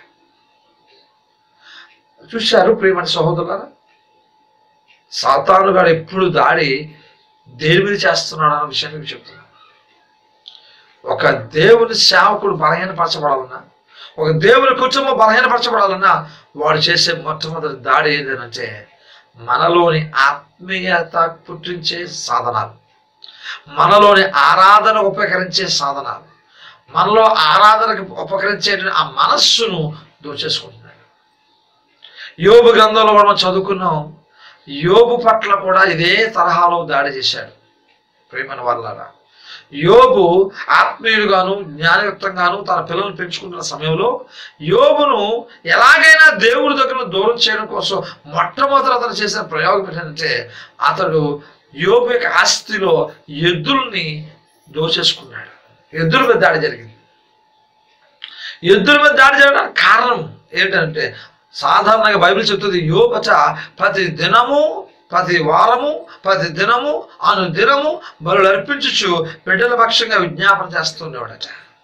చూశారు ప్రియమైన సహోదరులారా సాతాను గాడు ఎప్పుడు దాడి దేని మీద చేస్తున్నాడు అన్న విషయాన్ని మీకు చెప్తున్నాను ఒక దేవుని సేవకుడు బలహీనపరచబడాలన్నా ఒక దేవుని కుటుంబం బలహీనపరచబడాలన్నా వాడు చేసే మొట్టమొదటి దాడి ఏంటంటే మనలోని ఆత్మీయత పుట్టించే సాధనాలు మనలోని ఆరాధన ఉపకరించే సాధనాలు మనలో ఆరాధనకు ఉపకరించే ఆ మనస్సును దోచేసుకుంటున్నాడు యోబు గ్రంథంలో మనం చదువుకున్నాం యోబు పట్ల కూడా ఇదే తరహాలో దాడి చేశాడు ప్రేమన వల్లరా యోబు ఆత్మీయుడుగాను జ్ఞానయుక్తంగాను తన పిల్లలను పెంచుకుంటున్న సమయంలో యోబును ఎలాగైనా దేవుడి దగ్గర దూరం చేయడం కోసం మొట్టమొదటి అతను చేసిన ప్రయోగం ఏంటంటే అతడు యోబు యొక్క ఆస్తిలో ఎద్దుల్ని దోచేసుకున్నాడు ఎద్దుల మీద దాడి జరిగింది ఎద్దుల మీద దాడి జరగడానికి కారణం ఏంటంటే సాధారణంగా బైబిల్ చెప్తుంది యోబట ప్రతి దినము ప్రతి వారము ప్రతి దినము అను దినము బలు అర్పించుచు బిడ్డల పక్షంగా విజ్ఞాపన చేస్తుండేవాడట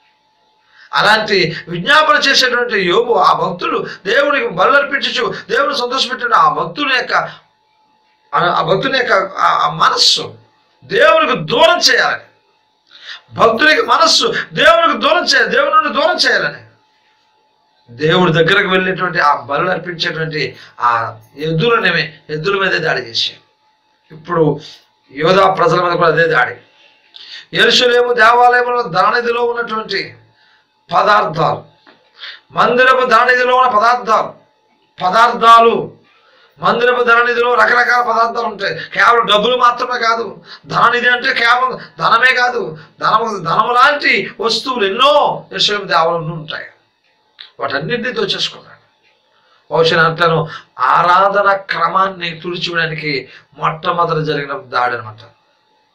అలాంటి విజ్ఞాపన చేసేటువంటి యోబు ఆ భక్తుడు దేవునికి బలు అర్పించుచు దేవుని సంతోషపెట్టిన ఆ భక్తుని యొక్క ఆ- ఆ భక్తుని యొక్క ఆ- ఆ మనస్సు దేవునికి దూరం చేయాలని భక్తునికి మనస్సు దేవునికి దూరం చేయాలి దేవుని నుండి దూరం చేయాలని దేవుడి దగ్గరకు వెళ్ళేటువంటి ఆ బలు అర్పించేటువంటి ఆ ఎద్దులనేమి ఎద్దుల మీదే దాడి చేశాడు ఇప్పుడు యోధా ప్రజల మీద కూడా అదే దాడి ఎరుసలేము దేవాలయంలో దానిధిలో ఉన్నటువంటి పదార్థాలు మందిరపు దానిధిలో ఉన్న పదార్థాలు పదార్థాలు మందిరపు ధననిధిలో రకరకాల పదార్థాలు ఉంటాయి కేవలం డబ్బులు మాత్రమే కాదు ధననిధి అంటే కేవలం ధనమే కాదు ధనము ధనము లాంటి వస్తువులు ఎన్నో యశ్వం దేవాలయంలో ఉంటాయి వాటన్నింటినీ దోచేసుకున్నాడు బహుశా అంటాను ఆరాధన క్రమాన్ని తుడిచివేయడానికి మొట్టమొదటి జరిగిన దాడి అనమాట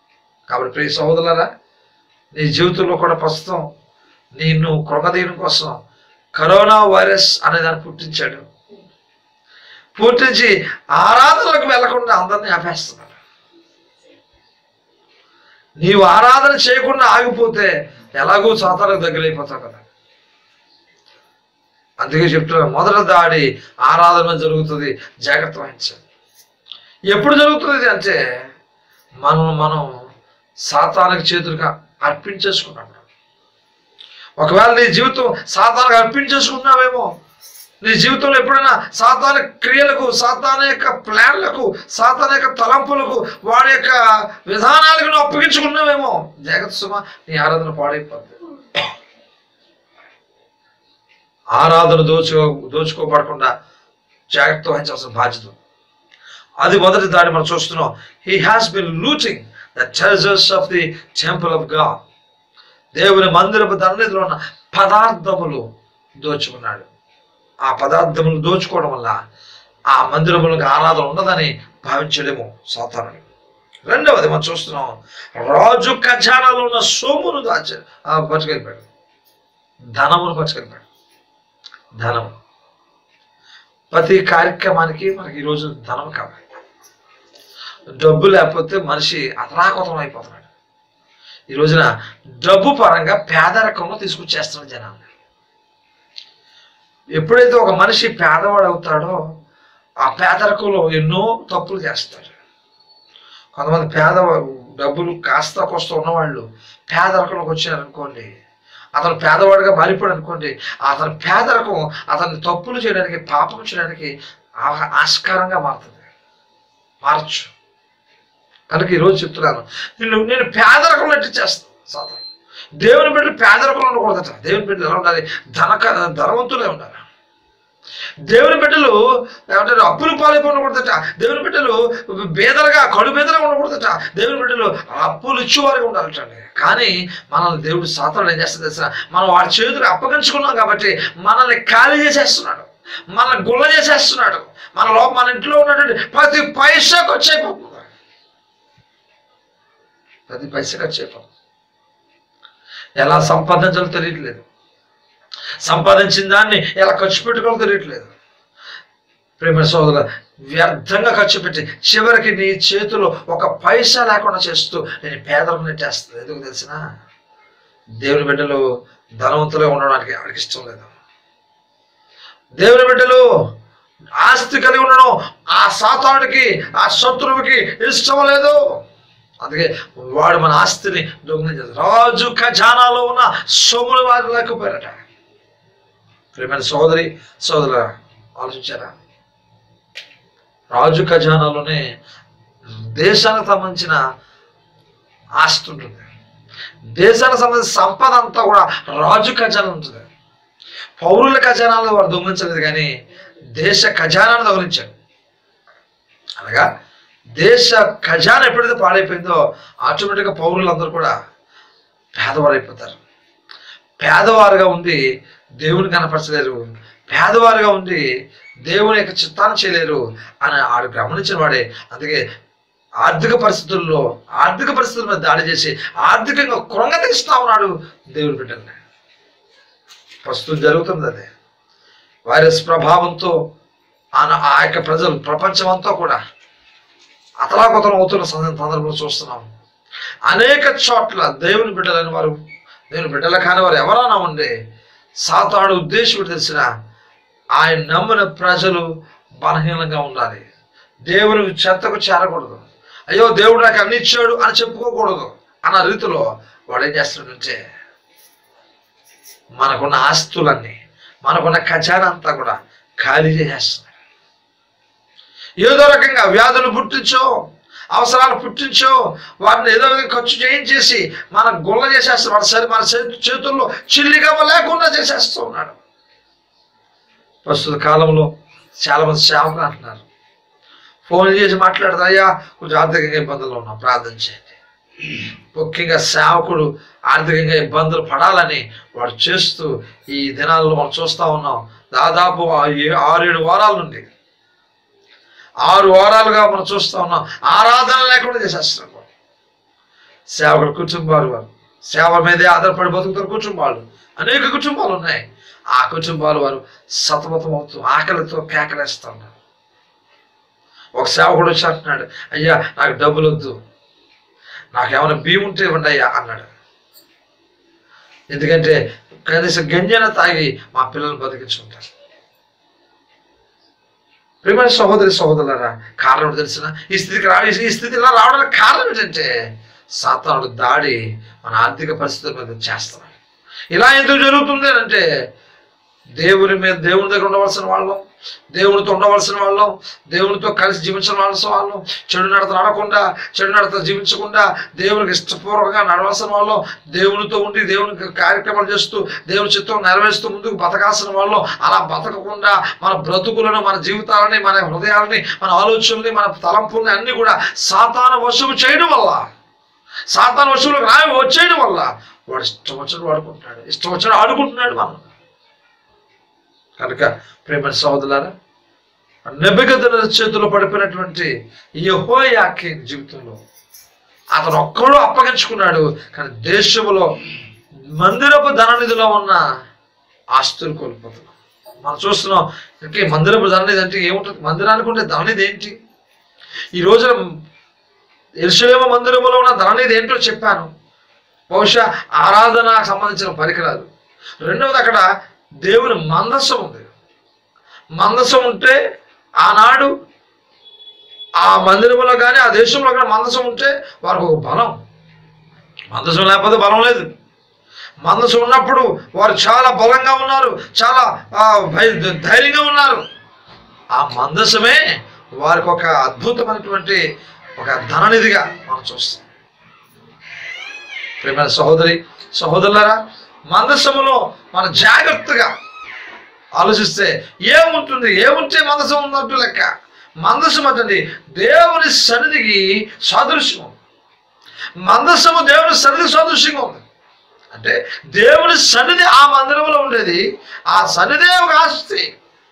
కాబట్టి ప్రియ సహోదరులారా నీ జీవితంలో కూడా ప్రస్తుతం నిన్ను కృంగదీయడం కోసం కరోనా వైరస్ అనే దాన్ని పుట్టించాడు పుట్టించి ఆరాధనలకు వెళ్లకుండా అందరినీ ఆపేస్తున్నాడు నీవు ఆరాధన చేయకుండా ఆగిపోతే ఎలాగో సాతాలకు దగ్గర అయిపోతావు కదా అందుకే చెప్తున్నా మొదటి దాడి ఆరాధన మీద జరుగుతుంది జాగ్రత్త వహించాలి ఎప్పుడు జరుగుతుంది ఇది అంటే మనం మనం సాతానికి చేతులుగా అర్పించేసుకున్నప్పుడు ఒకవేళ నీ జీవితం సాతానికి అర్పించేసుకున్నావేమో నీ జీవితంలో ఎప్పుడైనా సాతాన క్రియలకు సాతాన యొక్క ప్లాన్లకు సాతాన యొక్క తలంపులకు వాడి యొక్క విధానాలకు నువ్వు అప్పగించుకున్నావేమో జాగ్రత్త సుమ నీ ఆరాధన పాడైపోతుంది ఆరాధన దోచుకో దోచుకోబడకుండా జాగ్రత్త వహించాల్సిన బాధ్యత ఉంది. అది మొదటి దాడి మనం చూస్తున్నాం he has been looting the treasures of the temple of God దేవుని మందిరపు ధరనిధిలో ఉన్న పదార్థములు దోచుకున్నాడు ఆ పదార్థములు దోచుకోవడం వల్ల ఆ మందిరములకు ఆరాధన ఉండదని భావించడము సాతానుడు రెండవది మనం చూస్తున్నాం రాజు ఖజానాలో ఉన్న సొమ్మును దాచ ఆ, పట్టుకెళ్ళిపోయాడు ధనమును పట్టుకెళ్ళిపోయాడు ధనం ప్రతి కార్యక్రమానికి మనకి ఈరోజు ధనం కావాలి డబ్బు లేకపోతే మనిషి అతరాకొతం అయిపోతున్నాడు ఈ రోజున డబ్బు పరంగా పేదరికంలో తీసుకొచ్చేస్తున్న జనాలు ఎప్పుడైతే ఒక మనిషి పేదవాడు అవుతాడో ఆ పేదరికంలో ఎన్నో తప్పులు చేస్తాడు కొంతమంది పేదవాడు డబ్బులు కాస్త కోస్త ఉన్నవాళ్ళు పేదరికంలోకి వచ్చారనుకోండి అతను పేదవాడిగా మారిపోయాడు అనుకోండి అతని పేదరికం అతన్ని తప్పులు చేయడానికి పాపం చేయడానికి ఆ- ఆస్కారంగా మారుతుంది మారచ్చు కనుక ఈరోజు చెప్తున్నాను నేను నేను పేదరికంలో ఎట్టి చేస్తాను సాధారణ దేవుని బిడ్డలు పేదరికంలో ఉండకూడదట దేవుని బిడ్డలు ఎలా ఉండాలి ధనక ధనవంతులే ఉండాలి దేవుని బిడ్డలు ఏమంటారు అప్పులు పాలైపోయి ఉండకూడదట దేవుని బిడ్డలు బేదలుగా కడు బేదలుగా ఉండకూడదట దేవుని బిడ్డలు అప్పులు ఇచ్చేవారుగా ఉండాలటండి కానీ మనల్ని దేవుడు సాతాను ఏం చేస్తుంది తెలుసా మనం వాడి చేతులు అప్పగించుకున్నాం కాబట్టి మనల్ని ఖాళీ చేసేస్తున్నాడు మనల్ని గుల్ల చేసేస్తున్నాడు మన లోపల మన ఇంట్లో ఉన్నటువంటి ప్రతి పైసా ఖర్చు అయిపోతుంది ప్రతి పైసా ఖర్చు అయిపోతుంది ఎలా సంపాదించాలో తెలియట్లేదు సంపాదించిన దాన్ని ఎలా ఖర్చు పెట్టుకోవాలో తెలియట్లేదు ప్రేమ సోదరు వ్యర్థంగా ఖర్చు పెట్టి చివరికి నీ చేతిలో ఒక పైసా లేకుండా చేస్తూ నేను పేదలకు నెట్టేస్తుంది ఎందుకు తెలిసిన దేవుని బిడ్డలు ధనవంతులుగా ఉండడానికి ఎవరికి ఇష్టం లేదు దేవుని బిడ్డలు ఆస్తి కలిగి ఉండడం ఆ సాతానుడికి ఆ శత్రువుకి ఇష్టం లేదు అందుకే వాడు మన ఆస్తిని దొంగలు చేస్తాడు రాజు ఖజానాలో ఉన్న సొమ్ములు వారు లేకపోయారట ప్రేమైన సోదరి సోదర ఆలోచించారా రాజు ఖజానాలోనే దేశానికి సంబంధించిన ఆస్తి ఉంటుంది దేశానికి సంబంధించిన సంపద అంతా కూడా రాజు ఖజానా ఉంటుంది పౌరుల ఖజానాలు వారు దొంగిలించలేదు కానీ దేశ ఖజానాను దొంగిలించారు అనగా దేశ ఖజానా ఎప్పుడైతే పాడైపోయిందో ఆటోమేటిక్గా పౌరులందరూ కూడా పేదవారైపోతారు పేదవారుగా ఉండి దేవుని కనపరచలేరు పేదవారుగా ఉండి దేవుని యొక్క చిత్తాన్ని చేయలేరు అని ఆడు గమనించిన వాడే అందుకే ఆర్థిక పరిస్థితుల్లో ఆర్థిక పరిస్థితుల మీద దాడి చేసి ఆర్థికంగా కృంగతీస్తా ఉన్నాడు దేవుని బిడ్డల్ని ప్రస్తుతం జరుగుతుంది అదే వైరస్ ప్రభావంతో ఆ- ఆ యొక్క ప్రజలు ప్రపంచం అంతా కూడా అతలాకుతలం అవుతున్న సంద- సందర్భంలో చూస్తున్నాం అనేక చోట్ల దేవుని బిడ్డలైన వారు దేవుని బిడ్డల కాని వారు ఎవరైనా ఉండే సాతాడు ఉద్దేశం తెలిసిన ఆయన నమ్మిన ప్రజలు బలహీనంగా ఉండాలి దేవుని చెంతకు చేరకూడదు అయ్యో దేవుడు నాకు అన్ని ఇచ్చాడు అని చెప్పుకోకూడదు అన్న రీతిలో వాడు ఏం చేస్తాడంటే మనకున్న ఆస్తులన్నీ మనకున్న ఖజానా అంతా కూడా ఖాళీ చేసేస్తున్నాడు ఏదో రకంగా వ్యాధులు పుట్టించో అవసరాలు పుట్టించో వాటిని ఏదో విధంగా ఖర్చు చేయించేసి మన గుల్ల చేసేస్తాడు మన సరి మన చేతు- చేతుల్లో చిల్లిగా లేకుండా చేసేస్తూ ఉన్నాడు ప్రస్తుత కాలంలో చాలా మంది సేవకులు అంటున్నారు ఫోన్ చేసి మాట్లాడతా అయ్యా కొంచెం ఆర్థికంగా ఇబ్బందులు ఉన్నాం ప్రార్థన చేయండి ముఖ్యంగా సేవకుడు ఆర్థికంగా ఇబ్బందులు పడాలని వాడు చేస్తూ ఈ దినాల్లో మనం చూస్తూ ఉన్నాం దాదాపు ఆ ఏ- ఆరేడు వారాల నుండి ఆరు వారాలుగా మనం చూస్తూ ఉన్నాం ఆరాధన లేకుండా చేసేస్తున్నాం సేవకుల కుటుంబాలు వారు సేవ మీదే ఆధారపడి బతుకుతున్న కుటుంబాలు అనేక కుటుంబాలు ఉన్నాయి ఆ కుటుంబాలు వారు సతమతం అవుతూ ఆకలితో కేకలేస్తూ ఉన్నారు ఒక సేవకుడు వచ్చి అంటున్నాడు అయ్యా నాకు డబ్బులు వద్దు నాకేమైనా బియ్యం ఉంటే ఇవ్వండి అయ్యా అన్నాడు ఎందుకంటే కనీసం గంజన తాగి మా పిల్లల్ని బతికించుకుంటారు ప్రియమైన సహోదరి సహోదరులారా కారణం ఏంటో తెలిసిన ఈ స్థితికి రా ఈ స్థితి ఇలా రావడానికి కారణం ఏంటంటే సాతానుడు దాడి మన ఆర్థిక పరిస్థితుల మీద చేస్తున్నాడు ఇలా ఎందుకు జరుగుతుంది అని అంటే దేవుని మీద దేవుని దగ్గర ఉండవలసిన వాళ్ళం దేవునితో ఉండవలసిన వాళ్ళం దేవునితో కలిసి జీవించవలసిన వాళ్ళం చెడు నడత నడకుండా చెడు నడత జీవించకుండా దేవునికి ఇష్టపూర్వకంగా నడవలసిన వాళ్ళం దేవునితో ఉండి దేవునికి కార్యక్రమాలు చేస్తూ దేవుని చిత్తం నెరవేరుస్తూ ముందుకు బతకాల్సిన వాళ్ళం అలా బతకకుండా మన బ్రతుకులను మన జీవితాలని మన హృదయాలని మన ఆలోచనల్ని మన తలంపుల్ని అన్ని కూడా సాతాన వశము చేయడం వల్ల సాతాన వశువులకు రాయి వచ్చేయడం వల్ల వాడు ఇష్టం వచ్చినట్టు వాడుకుంటున్నాడు ఇష్టం వచ్చినట్టు ఆడుకుంటున్నాడు మనం కనుక ప్రేమ సహోదరులారా నెబ్బగదన చేతిలో పడిపోయినటువంటి యహోయాకి జీవితంలో అతను ఒక్కడు అప్పగించుకున్నాడు కానీ దేశంలో మందిరపు ధననిధిలో ఉన్న ఆస్తులు కోల్పోతున్నాం మనం చూస్తున్నాం ఇంకే మందిరపు ధననిధి అంటే ఏముంటుంది మందిరానికి ఉండే ధననిధి ఏంటి ఈ రోజున ఎరుసలేమ మందిరములో ఉన్న ధననిధి ఏంటో చెప్పాను బహుశా ఆరాధనకు సంబంధించిన పరికరాలు రెండవది అక్కడ దేవుని మందస్సం ఉంది మందస్సం ఉంటే ఆనాడు ఆ మందిరంలో కానీ ఆ దేశంలో కానీ మందసం ఉంటే వారికి ఒక బలం మందసం లేకపోతే బలం లేదు మందసం ఉన్నప్పుడు వారు చాలా బలంగా ఉన్నారు చాలా ఆ, భయ- ధైర్యంగా ఉన్నారు ఆ మందసమే వారికి ఒక అద్భుతమైనటువంటి ఒక ధననిధిగా మనం చూస్తాం ప్రేమ సహోదరి సహోదరులారా మందసములో మన జాగ్రత్తగా ఆలోచిస్తే ఏముంటుంది ఏముంటే మందసం ఉన్నట్టు లెక్క మందసం అంటే దేవుని సన్నిధికి సాదృశ్యం ఉంది. మందసము దేవుని సన్నిధి సాదృశ్యంగా ఉంది అంటే దేవుని సన్నిధి ఆ మందిరంలో ఉండేది ఆ సన్నిధే ఒక ఆస్తి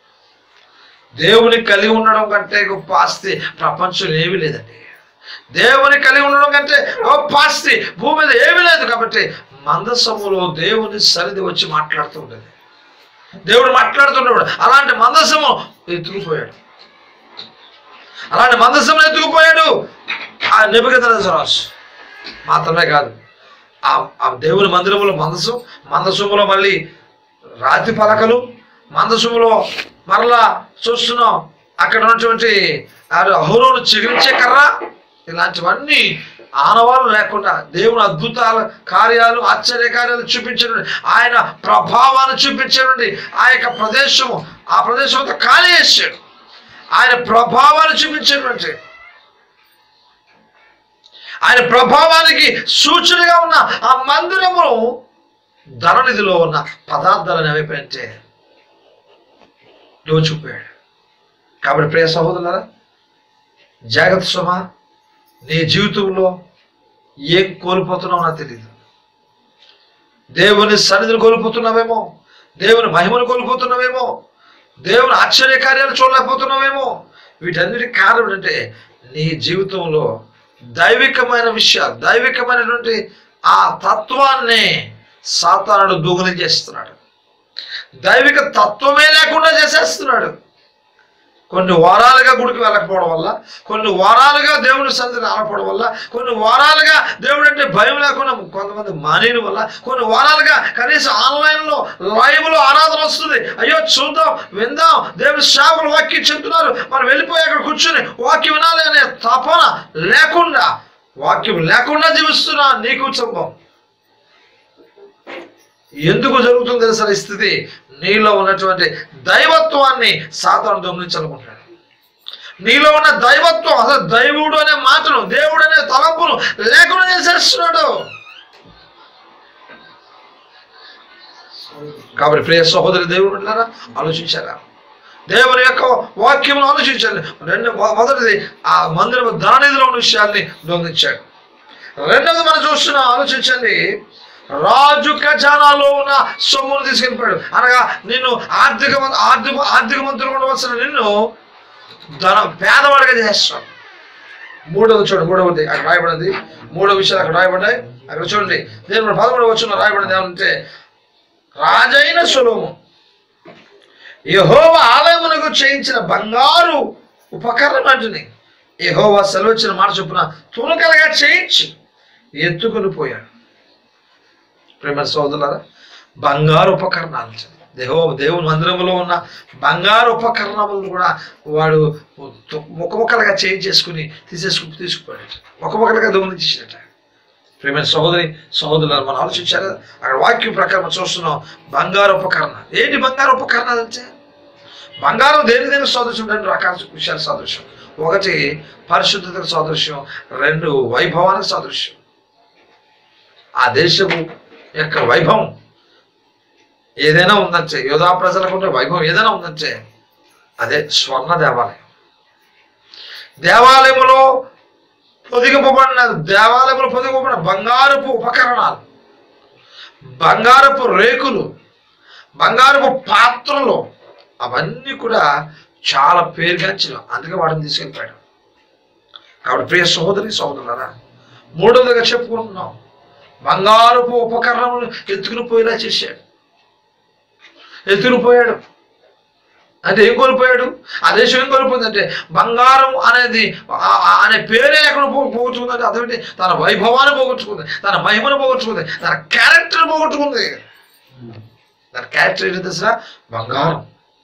దేవుని కలిగి ఉండడం కంటే గొప్ప ఆస్తి ప్రపంచంలో ఏమీ లేదండి దేవుని కలిగి ఉండడం కంటే గొప్ప ఆస్తి భూమి మీద ఏమీ లేదు కాబట్టి మందసములో దేవుని సన్నిధి వచ్చి మాట్లాడుతూ ఉండేది దేవుడు మాట్లాడుతున్నాడు అలాంటి మందసము ఎత్తుకుపోయాడు అలాంటి మందసమును ఎత్తుకుపోయాడు ఆ నిబిగతరాజు మాత్రమే కాదు ఆ ఆ దేవుని మందిరములో మందసం మందసములో మళ్ళీ రాతి పలకలు మందసములో మరలా చూస్తున్నాం అక్కడ ఉన్నటువంటి ఆ అహోరోను చిగురించే కర్ర ఇలాంటివన్నీ ఆనవాళ్ళు లేకుండా దేవుని అద్భుతాల కార్యాలు ఆశ్చర్య కార్యాలు చూపించండి ఆయన ప్రభావాన్ని చూపించండి ఆ యొక్క ప్రదేశము ఆ ప్రదేశం అంతా ఖాళీ చేశాడు ఆయన ప్రభావాన్ని చూపించేటువంటి ఆయన ప్రభావానికి సూచనగా ఉన్న ఆ మందిరము ధననిధిలో ఉన్న పదార్థాలను ఏమైపోయింటే దోచుకుపోయాడు కాబట్టి ప్రియ సహోదరులారా జాగ్రత్త సుమ నీ జీవితంలో ఏం కోల్పోతున్నావో నాకు తెలియదు దేవుని సన్నిధిని కోల్పోతున్నావేమో దేవుని మహిమను కోల్పోతున్నావేమో దేవుని ఆశ్చర్య కార్యాలు చూడలేకపోతున్నావేమో వీటన్నిటి కారణం ఏంటంటే నీ జీవితంలో దైవికమైన విషయాలు దైవికమైనటువంటి ఆ తత్వాన్ని సాతానుడు దూగులు చేస్తున్నాడు దైవిక తత్వమే లేకుండా చేసేస్తున్నాడు కొన్ని వారాలుగా గుడికి వెళ్ళకపోవడం వల్ల కొన్ని వారాలుగా దేవుని సన్నిధిని ఆడపడం వల్ల కొన్ని వారాలుగా దేవుడు అంటే భయం లేకుండా కొంతమంది మానేయడం వల్ల కొన్ని వారాలుగా కనీసం ఆన్లైన్లో లైవ్లో ఆరాధన వస్తుంది అయ్యో చూద్దాం విందాం దేవుని సేవకులు వాక్యం చెప్తున్నారు మనం వెళ్ళిపోయి అక్కడ కూర్చుని వాక్యం వినాలి అనే తపన లేకుండా వాక్యం లేకుండా జీవిస్తున్నా నీ కుటుంబం ఎందుకు జరుగుతుంది తెలుసా ఈ స్థితి నీలో ఉన్నటువంటి దైవత్వాన్ని సాతాను దొంగిలించాలనుకుంటాడు నీలో ఉన్న దైవత్వం అసలు దైవుడు అనే మాటను దేవుడు అనే తలంపును లేకుండా చేసేస్తున్నాడు కాబట్టి ప్రియ సహోదరి దేవుడు అంటారా ఆలోచించారా దేవుని యొక్క వాక్యం ఆలోచించండి రెండు మొ- మొదటిది ఆ మందిరం ధననిధిలో ఉన్న విషయాల్ని దొంగిలించాడు రెండవది మనం చూస్తున్నా ఆలోచించండి రాజు ఖజానాలో ఉన్న సొమ్మును తీసుకెళ్ళిపోయాడు అనగా నిన్ను ఆర్థిక మం- ఆర్థిక ఆర్థిక మంత్రులు ఉండవలసిన నిన్ను ధన పేదవాడిగా చేస్తాడు మూడవది చూడండి మూడవది అక్కడ రాయబడింది మూడవ విషయాలు అక్కడ రాయబడ్డాయి అక్కడ చూడండి నేను పదమూడవ వచ్చిన రాయబడింది ఏమంటే రాజైన సులోము యహోవ ఆలయమునకు చేయించిన బంగారు ఉపకరణటిని యహోవ సెలవిచ్చిన మాట చొప్పున తునకలుగా చేయించి ఎత్తుకుని పోయాడు ప్రేమ సోదరులారా బంగారు ఉపకరణాలు దేహో దేవుని మందిరంలో ఉన్న బంగారు ఉపకరణములను కూడా వాడు ముఖ ముక్కలుగా చేంజ్ చేసుకుని తీసేసుకుని తీసుకుపోయాడు ముఖ ముక్కలుగా దొంగిలించేట ప్రేమ సహోదరి సహోదరులు మనం ఆలోచించారు అక్కడ వాక్యం ప్రకారం మనం చూస్తున్నాం బంగారు ఉపకరణ ఏంటి బంగారు ఉపకరణాలు అంటే బంగారం దేని దేని సదృశ్యం రెండు రకాల విషయాల సదృశ్యం ఒకటి పరిశుద్ధతకు సదృశ్యం రెండు వైభవానికి సదృశ్యం ఆ దేశము యొక్క వైభవం ఏదైనా ఉందంటే యోధా ప్రజలకు ఉన్న వైభవం ఏదైనా ఉందంటే అదే స్వర్ణ దేవాలయం దేవాలయంలో పొదిగింపబడిన దేవాలయంలో పొదిగింపబడిన బంగారపు ఉపకరణాలు బంగారపు రేకులు బంగారపు పాత్రలు అవన్నీ కూడా చాలా పేరుగాంచిన అందుకే వాటిని తీసుకెళ్ళిపోయాడు కాబట్టి ప్రియ సహోదరి సహోదరులారా మూడవదిగా చెప్పుకుంటున్నాం బంగారపు ఉపకరణములు ఎత్తుకుని పోయేలా చేశాడు ఎత్తుకుని పోయాడు అంటే ఏం కోల్పోయాడు ఆ దేశం ఏం కోల్పోయిందంటే బంగారం అనేది ఆ- ఆ- అనే పేరే ఎక్కడ పో- పోగొట్టుకుందంటే అదేంటి తన వైభవాన్ని పోగొట్టుకుంది తన మహిమను పోగొట్టుకుంది తన క్యారెక్టర్ పోగొట్టుకుంది తన క్యారెక్టర్ ఏంటి తెలుసా బంగారం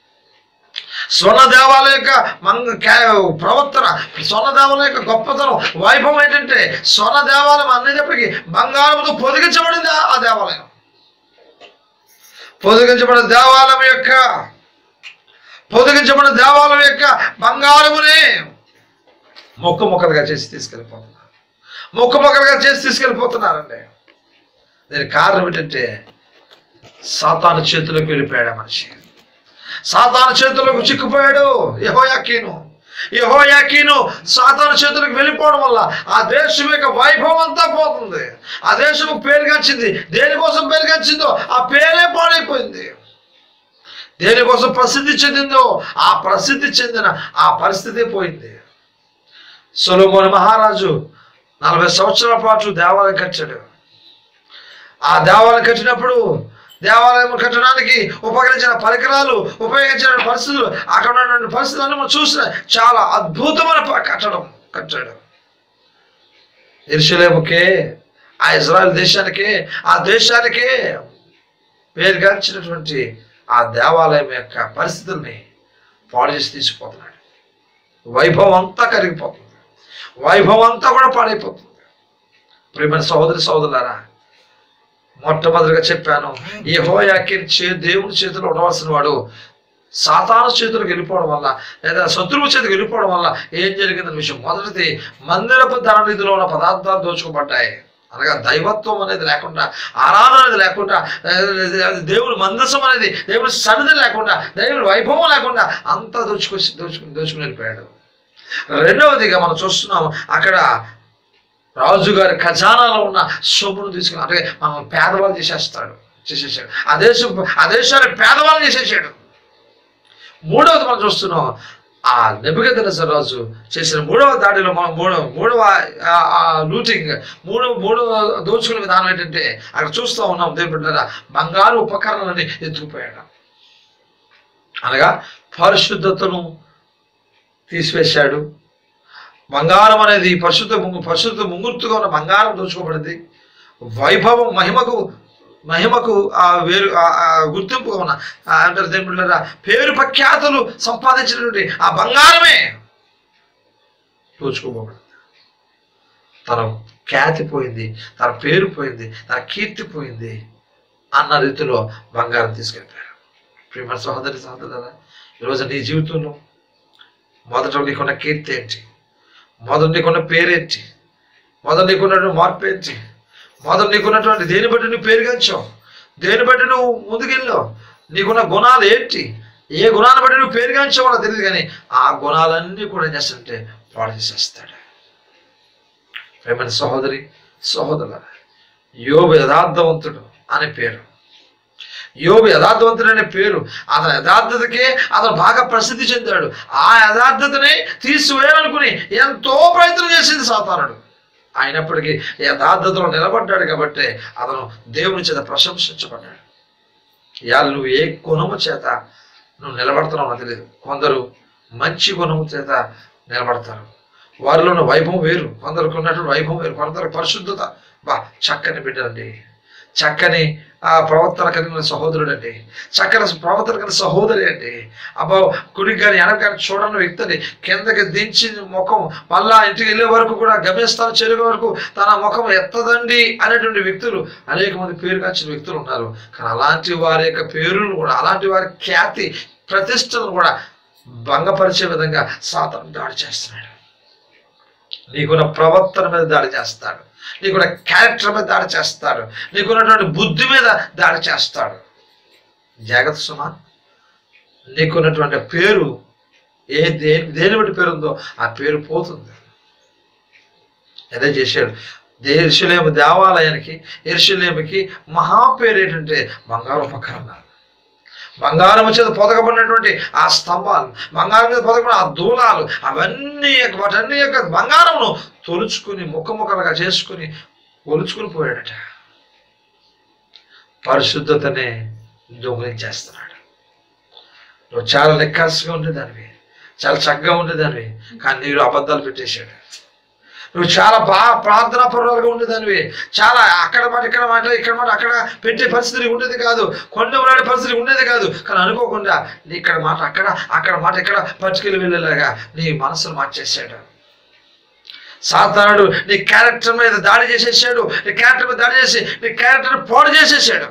స్వర్ణ దేవాలయం యొక్క మంగ క్యా- ప్రవర్తన స్వర్ణ దేవాలయం యొక్క గొప్పతనం వైభవం ఏంటంటే స్వర్ణ దేవాలయం అనేటప్పటికీ బంగారంతో పొదిగించబడింది ఆ- ఆ దేవాలయం పొదిగించబడిన దేవాలయం యొక్క పొదిగించబడిన దేవాలయం యొక్క బంగారమునే మొక్క మొక్కలుగా చేసి తీసుకెళ్ళిపోతున్నారు మొక్క మొక్కలుగా చేసి తీసుకెళ్ళిపోతున్నారండి దీనికి కారణం ఏంటంటే సాతాను చేతిలోకి వెళ్ళిపోయాడు ఆ మనిషి సాతాను చేతులకు చిక్కుపోయాడు యహోయాకీను యహోయాకీను సాతాను చేతులకు వెళ్ళిపోవడం వల్ల ఆ దేశం యొక్క వైభవం అంతా పోతుంది ఆ దేశం పేరుగాంచింది దేనికోసం పేరుగాంచిందో ఆ పేరే పాడైపోయింది దేనికోసం ప్రసిద్ధి చెందిందో ఆ ప్రసిద్ధి చెందిన ఆ పరిస్థితి పోయింది సొలోమోని మహారాజు నలభై సంవత్సరాల పాటు దేవాలయం కట్టాడు ఆ దేవాలయం కట్టినప్పుడు దేవాలయం కట్టడానికి ఉపకరించిన పరికరాలు ఉపయోగించిన పరిస్థితులు అక్కడ ఉన్నటువంటి పరిస్థితులను మనం చూసిన చాలా అద్భుతమైన ప- కట్టడం కట్టాడు ఎరుసలేముకే ఆ ఇజ్రాయెల్ దేశానికి ఆ దేశానికే పేరుగాంచినటువంటి ఆ దేవాలయం యొక్క పరిస్థితుల్ని పాడు చేసి తీసుకుపోతున్నాడు వైభవం అంతా కరిగిపోతుంది వైభవం అంతా కూడా పాడైపోతుంది ప్రియమైన సహోదరి సహోదరులారా మొట్టమొదటిగా చెప్పాను ఈ హోయాకి చే దేవుని చేతిలో ఉండవలసిన వాడు సాతాను చేతులకు వెళ్ళిపోవడం వల్ల లేదా శత్రువు చేతికి వెళ్ళిపోవడం వల్ల ఏం జరిగిందన్న విషయం మొదటిది మందిరపు ధననిధిలో ఉన్న పదార్థాలు దోచుకోబడ్డాయి అనగా దైవత్వం అనేది లేకుండా ఆరాధన అనేది లేకుండా ఆ, దేవుని మందసం అనేది దేవుని సన్నిధి లేకుండా దేవుని వైభవం లేకుండా అంతా దోచుకొచ్చి దోచుకుని దోచుకుని వెళ్ళిపోయాడు రెండవదిగా మనం చూస్తున్నాం అక్కడ రాజుగారి ఖజానాలో ఉన్న సొమ్మును తీసుకుని అంటే మనం పేదవాళ్ళు చేసేస్తాడు చేసేసాడు ఆ దేశం ఆ దేశాన్ని పేదవాళ్ళు చేసేసాడు మూడవది మనం చూస్తున్నాం ఆ నెబుకదనస రాజు చేసిన మూడవ దాడిలో మనం మూడవ మూడవ ఆ- ఆ లూటింగ్ మూడవ మూడవ దోచుకునే విధానం ఏంటంటే అక్కడ చూస్తూ ఉన్నాం దేవుని బిడ్డలారా, బంగారు ఉపకరణాలని ఎత్తుకుపోయాడు అనగా పరిశుద్ధతను తీసివేశాడు బంగారం అనేది పరిశుద్ధ ముంగు పరిశుద్ధ ముంగుర్తుగా ఉన్న బంగారం దోచుకోబడింది వైభవం మహిమకు మహిమకు ఆ వేరు ఆ- ఆ గుర్తింపుగా ఉన్న ఆ అంటారు దేవుని బిడ్డలారా, పేరు ప్రఖ్యాతులు సంపాదించినటువంటి ఆ బంగారమే దోచుకోబడింది తన ఖ్యాతి పోయింది తన పేరు పోయింది తన కీర్తి పోయింది అన్న రీతిలో బంగారం తీసుకెళ్ళిపోయారు ప్రియమైన సహోదరి సహోదరులారా ఈరోజు నీ జీవితంలో మొదట నీకున్న కీర్తి ఏంటి మొదట నీకున్న పేరేంటి మొదట నీకున్నటువంటి మార్పు ఏంటి మొదట నీకున్నటువంటి దేని బట్టి నువ్వు పేరుగాంచావు దేని బట్టి నువ్వు ముందుకెళ్ళావు నీకున్న గుణాలు ఏంటి ఏ గుణాన్ని బట్టి నువ్వు పేరుగాంచావో నాకు తెలియదు కానీ ఆ గుణాలన్నీ కూడా ఏం చేస్తుంటే పాడు చేసేస్తాడు ప్రేమైన సహోదరి సహోదరుల యోబు యథార్థవంతుడు అనే పేరు యోబు యథార్థవంతుడనే పేరు అతని యథార్థతకే అతను బాగా ప్రసిద్ధి చెందాడు ఆ యథార్థతని తీసివేయాలనుకుని ఎంతో ప్రయత్నం చేసింది సాతానుడు అయినప్పటికీ యథార్థతలో నిలబడ్డాడు కాబట్టి అతను దేవుని చేత ప్రశంసించబడ్డాడు ఇవాళ నువ్వు ఏ గుణము చేత నువ్వు నిలబడుతున్నావు నాకు తెలియదు కొందరు మంచి గుణము చేత నిలబడతారు వారిలో ఉన్న వైభవం వేరు కొందరికి ఉన్నటువంటి వైభవం వేరు కొందరు పరిశుద్ధత బా చక్కని బిడ్డండి చక్కని ఆ ప్రవర్తన కలిగిన సహోదరుడు అండి చక్కని ప్రవర్తన కలిగిన సహోదరి అండి అబ్బా కుడికి కానీ వెనక కానీ చూడని వ్యక్తిని కిందకి దించి ముఖం మళ్ళా ఇంటికి వెళ్ళే వరకు కూడా గమ్యస్థానం చేరే వరకు తన ముఖం ఎత్తదండి అనేటువంటి వ్యక్తులు అనేక మంది పేరుగాంచిన వ్యక్తులు ఉన్నారు కానీ అలాంటి వారి యొక్క పేరును కూడా అలాంటి వారి ఖ్యాతి ప్రతిష్టలను కూడా భంగపరిచే విధంగా సాతను దాడి చేస్తున్నాడు నీకున్న ప్రవర్తన మీద దాడి చేస్తాడు నీకున్న క్యారెక్టర్ మీద దాడి చేస్తాడు నీకున్నటువంటి బుద్ధి మీద దాడి చేస్తాడు జాగ్రత్త సుమా నీకున్నటువంటి పేరు ఏ దేని దేని బట్టి పేరు ఉందో ఆ పేరు పోతుంది అదే చేశాడు ఎరుషులేము దేవాలయానికి ఎరుషులేముకి మహా పేరు ఏంటంటే బంగారు ఉపకరణాలు బంగారం చేత పొదగబడినటువంటి ఆ స్తంభాలు బంగారం మీద పొదగబడిన ఆ దూలాలు అవన్నీ యొక్క- వాటన్ని యొక్క బంగారమును తొలుచుకుని ముఖముఖలుగా చేసుకుని ఒలుచుకుని పోయాడట పరిశుద్ధతనే దొంగిలించేస్తున్నాడు నువ్వు చాలా లెక్కలుగా ఉండేదానివి చాలా చక్కగా ఉండేదానివి కానీ నీరు అబద్ధాలు పెట్టేశాడు నువ్వు చాలా బాగా ప్రార్థనా పరురాలుగా ఉండేదానివి చాలా అక్కడ మాట ఇక్కడ మాట ఇక్కడ మాట అక్కడ పెట్టే పరిస్థితి ఉండేది కాదు కొండ ఉన్నాడే పరిస్థితి ఉండేది కాదు కానీ అనుకోకుండా నీ ఇక్కడ మాట అక్కడ అక్కడ మాట ఇక్కడ పట్టుకెళ్ళి వెళ్ళేలాగా నీ మనసును మార్చేసాడు సాధారణుడు నీ క్యారెక్టర్ మీద దాడి చేసేసాడు నీ క్యారెక్టర్ మీద దాడి చేసి నీ క్యారెక్టర్ పాడు చేసేసాడు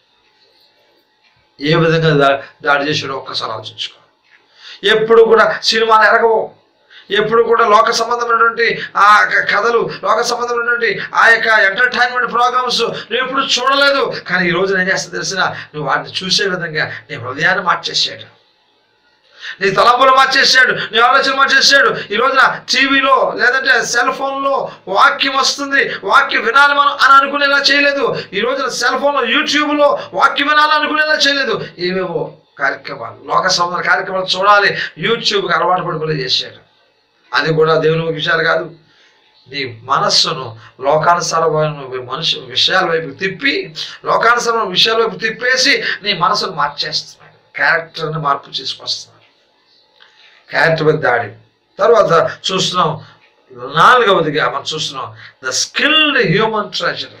ఏ విధంగా దా- దాడి చేసాడో ఒక్కసారి ఆలోచించుకో ఎప్పుడు కూడా సినిమాలు ఎరగవు ఎప్పుడు కూడా లోక సంబంధమైనటువంటి ఆ క- కథలు లోక సంబంధమైనటువంటి ఆ యొక్క ఎంటర్టైన్మెంట్ ప్రోగ్రామ్స్ నువ్వు ఎప్పుడు చూడలేదు కానీ ఈ రోజు ఏం చేస్తా తెలిసిన నువ్వు వాటిని చూసే విధంగా నీ హృదయాన్ని మార్చేసాడు నీ తలంపులు మార్చేసాడు నీ ఆలోచన మార్చేసాడు ఈ రోజున టీవీలో లేదంటే సెల్ ఫోన్లో వాక్యం వస్తుంది వాక్యం వినాలి మనం అని అనుకునేలా చేయలేదు ఈ రోజున సెల్ ఫోన్లో యూట్యూబ్లో వాక్యం వినాలి అనుకునేలా చేయలేదు ఏవేవో కార్యక్రమాలు లోక సంబంధ కార్యక్రమాలు చూడాలి యూట్యూబ్కి అలవాటు పడిపోలే చేశాడు అది కూడా దేవుని విషయాలు కాదు నీ మనస్సును లోకానుసారమైన మనుషు విషయాల వైపు తిప్పి లోకానుసారమైన విషయాల వైపు తిప్పేసి నీ మనసును మార్చేస్తున్నాడు క్యారెక్టర్ని మార్పు చేసుకొస్తున్నాడు క్యారెక్టర్ మీద దాడి తర్వాత చూస్తున్నాం నాలుగవదిగా మనం చూస్తున్నాం ద స్కిల్డ్ హ్యూమన్ ట్రెజర్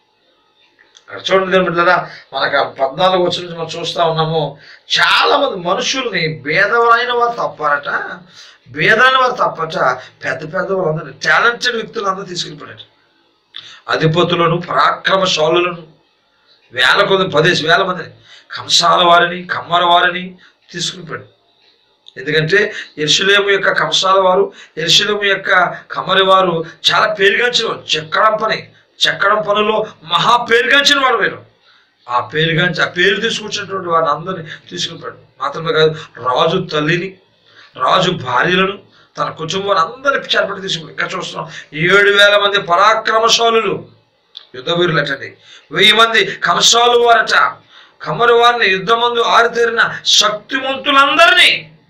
అక్కడ చూడండి దేవుని బిడ్డలారా మనకు ఆ పద్నాలుగు వచ్చిన నుంచి మనం చూస్తా ఉన్నాము చాలా మంది మనుషుల్ని భేదమైన వారు తప్పారట భేదమైన వారు తప్పట పెద్ద పెద్ద వాళ్ళందరూ టాలెంటెడ్ వ్యక్తులందరూ తీసుకెళ్ళిపోయారు అధిపతులను పరాక్రమశాలులను వేల కొద్ది పదేసి వేల మందిని కంసాల వారిని కమ్మర వారిని తీసుకునిపోయాడు ఎందుకంటే ఎరుషులేము యొక్క కంసాల వారు ఎరుషులేము యొక్క కమ్మరి వారు చాలా పేరుగాంచిన వారు చెక్కడం పని చెక్కడం పనిలో మహా పేరుగాంచిన వారు వీరు ఆ పేరుగాంచి ఆ పేరు తీసుకొచ్చినటువంటి వారిని అందరినీ తీసుకునిపోయాడు మాత్రమే కాదు రాజు తల్లిని రాజు భార్యలను తన కుటుంబాన్ని అందరినీ చేపట్టి తీసుకుని ఇక్కడ చూస్తున్నాం ఏడు వేల మంది పరాక్రమశాలులు యుద్ధ వీరులు అటండి వెయ్యి మంది కంసాలు వారట కమ్మరి వారిని యుద్ధమందు ఆరితేరిన శక్తివంతులందరినీ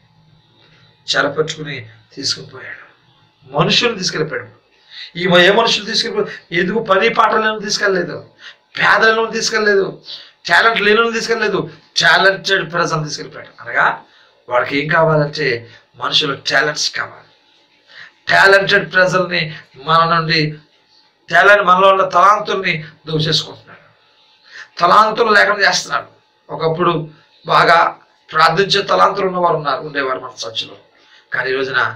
చెరపట్టుకుని తీసుకుపోయాడు మనుషులు తీసుకెళ్ళిపోయాడు ఈ ఏ మనుషులు తీసుకెళ్ళిపోయాడు ఎందుకు పని పాటలను తీసుకెళ్ళలేదు పేదలను తీసుకెళ్ళలేదు టాలెంట్ లేని తీసుకెళ్ళలేదు టాలెంటెడ్ ప్రజలు తీసుకెళ్ళిపోయాడు అనగా వాడికి ఏం కావాలంటే మనుషుల టాలెంట్స్ కావాలి టాలెంటెడ్ ప్రజల్ని మన నుండి టాలెంట్ మనలో ఉన్న తలాంతుల్ని దూచేసుకుంటున్నాడు తలాంతులు లేకుండా చేస్తున్నాడు ఒకప్పుడు బాగా ప్రార్థించే తలాంతులు ఉన్నవారు ఉన్నారు ఉండేవారు మన చర్చిలో కానీ ఈ రోజున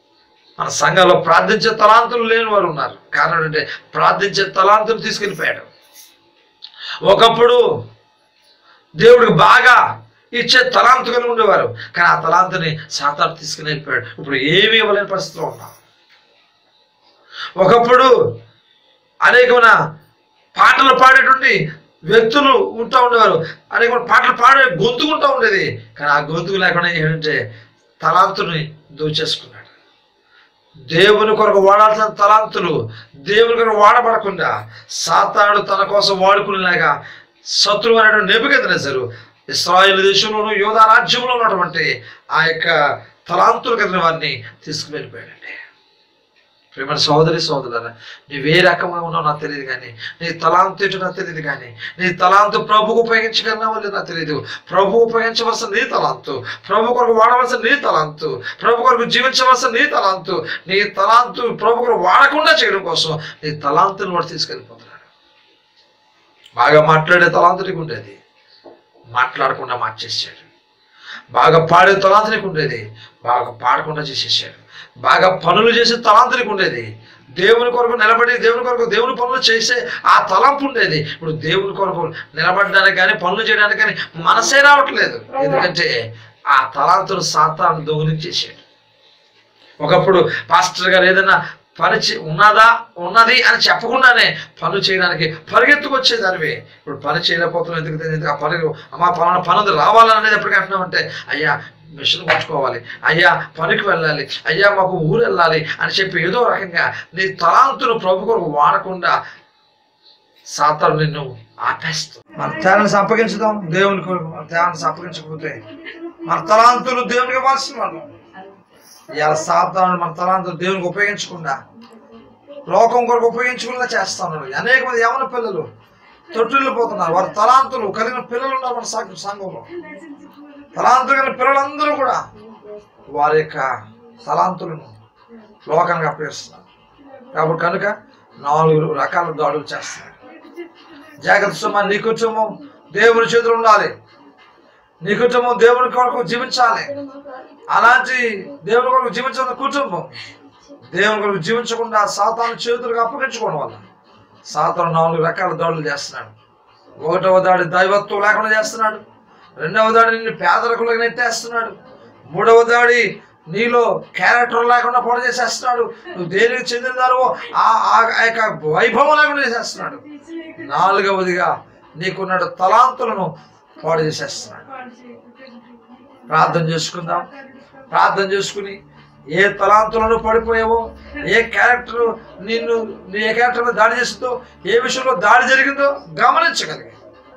మన సంఘంలో ప్రార్థించే తలాంతులు లేని వారు ఉన్నారు కారణం ఏంటంటే ప్రార్థించే తలాంతులు తీసుకెళ్ళిపోయాడు ఒకప్పుడు దేవుడికి బాగా ఇచ్చే తలాంతు కలిగి ఉండేవారు కానీ ఆ తలాంతుని సాతాను తీసుకుని వెళ్ళిపోయాడు ఇప్పుడు ఏమీ ఇవ్వలేని పరిస్థితిలో ఉన్నాం ఒకప్పుడు అనేకమైన పాటలు పాడేటువంటి వ్యక్తులు ఉంటా ఉండేవారు అనేకమైన పాటలు పాడే గొంతుకుంటా ఉండేది కానీ ఆ గొంతుకు లేకుండా ఏంటంటే తలాంతుని దోచేసుకున్నాడు దేవుని కొరకు వాడాల్సిన తలాంతులు దేవుని కొరకు వాడబడకుండా సాతాడు తన కోసం వాడుకునేలాగా శత్రువు అనేటువంటి నెబుకెదనేశారు ఇస్రాయేల్ దేశంలోను యోధా రాజ్యంలో ఉన్నటువంటి ఆ యొక్క తలాంతులు కలిగిన వారిని తీసుకువెళ్ళిపోయాడండి ప్రేమ సోదరి సోదరుల నువ్వు ఏ రకంగా ఉన్నావు నాకు తెలియదు కానీ నీ తలాంతు ఏంటో నాకు తెలియదు కానీ నీ తలాంతు ప్రభుకు ఉపయోగించగలనా లేదు నాకు తెలియదు ప్రభు ఉపయోగించవలసిన నీ తలాంతు ప్రభు కొరకు వాడవలసిన నీ తలాంతు ప్రభు కొరకు జీవించవలసిన నీ తలాంతు నీ తలాంతు ప్రభు కొరకు వాడకుండా చేయడం కోసం నీ తలాంతుని వాడు తీసుకెళ్ళిపోతున్నాడు బాగా మాట్లాడే తలాంతు నీకు ఉండేది మాట్లాడకుండా మార్చేసాడు బాగా పాడే తలాంతు నీకు ఉండేది బాగా పాడకుండా చేసేసాడు బాగా పనులు చేసే తలాంతు నీకు ఉండేది దేవుని కొరకు నిలబడి దేవుని కొరకు దేవుని పనులు చేసే ఆ తలంపు ఉండేది ఇప్పుడు దేవుని కొరకు నిలబడడానికి కానీ పనులు చేయడానికి కానీ మనసే రావట్లేదు ఎందుకంటే ఆ తలాంతును సాతాను దొంగిలించేసాడు ఒకప్పుడు పాస్టర్ గారు ఏదైనా పని చే- ఉన్నదా ఉన్నది అని చెప్పకుండానే పనులు చేయడానికి పరిగెత్తుకొచ్చేదానివి ఇప్పుడు పని చేయలేకపోతున్నాం ఎందుకు తెలియదు ఆ పని అమ్మా పలానా పని ఉంది రావాలనేది ఎప్పటికీ అంటున్నామంటే అయ్యా మిషన్ కొట్టుకోవాలి అయ్యా పనికి వెళ్ళాలి అయ్యా మాకు ఊరు వెళ్ళాలి అని చెప్పి ఏదో రకంగా నీ తలాంతును ప్రభు కొరకు వాడకుండా సాతాను నిన్ను ఆపేస్తుంది మన తేడాన్ని అప్పగించుదాం దేవుని కొరకు మన తేడాన్ని అప్పగించకపోతే మన తలాంతులు దేవునికి ఇవ్వాల్సిన వాళ్ళు ఇవాళ సాతాను మన తలాంతులు దేవునికి ఉపయోగించకుండా లోకం కొరకు ఉపయోగించకుండా చేస్తా ఉన్నారు అనేక మంది యవన పిల్లలు తొట్టిల్లు పోతున్నారు వారి తలాంతులు కలిగిన పిల్లలు ఉన్నారు మన సంఘ సంఘంలో తలాంతులు కలిగిన పిల్లలందరూ కూడా వారి యొక్క తలాంతులను లోకానికి అప్పగిస్తున్నారు కాబట్టి కనుక నాలుగు రకాల దాడులు చేస్తున్నారు జాగ్రత్త సుమా నీ కుటుంబం దేవుని చేతులు ఉండాలి నీ కుటుంబం దేవుని కొరకు జీవించాలి అలాంటి దేవుని కొరకు జీవించిన కుటుంబం దేవుని కొరకు జీవించకుండా సాతాను చేతులకు అప్పగించుకోవడం వల్ల సాతాను నాలుగు రకాల దాడులు చేస్తున్నాడు ఒకటవ దాడి దైవత్వం లేకుండా చేస్తున్నాడు రెండవ దాడి నిన్ను పేదరికులకు నెట్టేస్తున్నాడు మూడవ దాడి నీలో క్యారెక్టర్ లేకుండా పాడు చేసేస్తున్నాడు నువ్వు దేనికి చెందినదారో ఆ ఆ- ఆ యొక్క వైభవం లేకుండా చేసేస్తున్నాడు నాలుగవదిగా నీకున్న తలాంతులను పాడు చేసేస్తున్నాడు ప్రార్థన చేసుకుందాం ప్రార్థన చేసుకుని ఏ తలాంతులను పడిపోయావో ఏ క్యారెక్టర్ నిన్ను నీ ఏ క్యారెక్టర్ మీద దాడి చేస్తుందో ఏ విషయంలో దాడి జరిగిందో గమనించగలిగి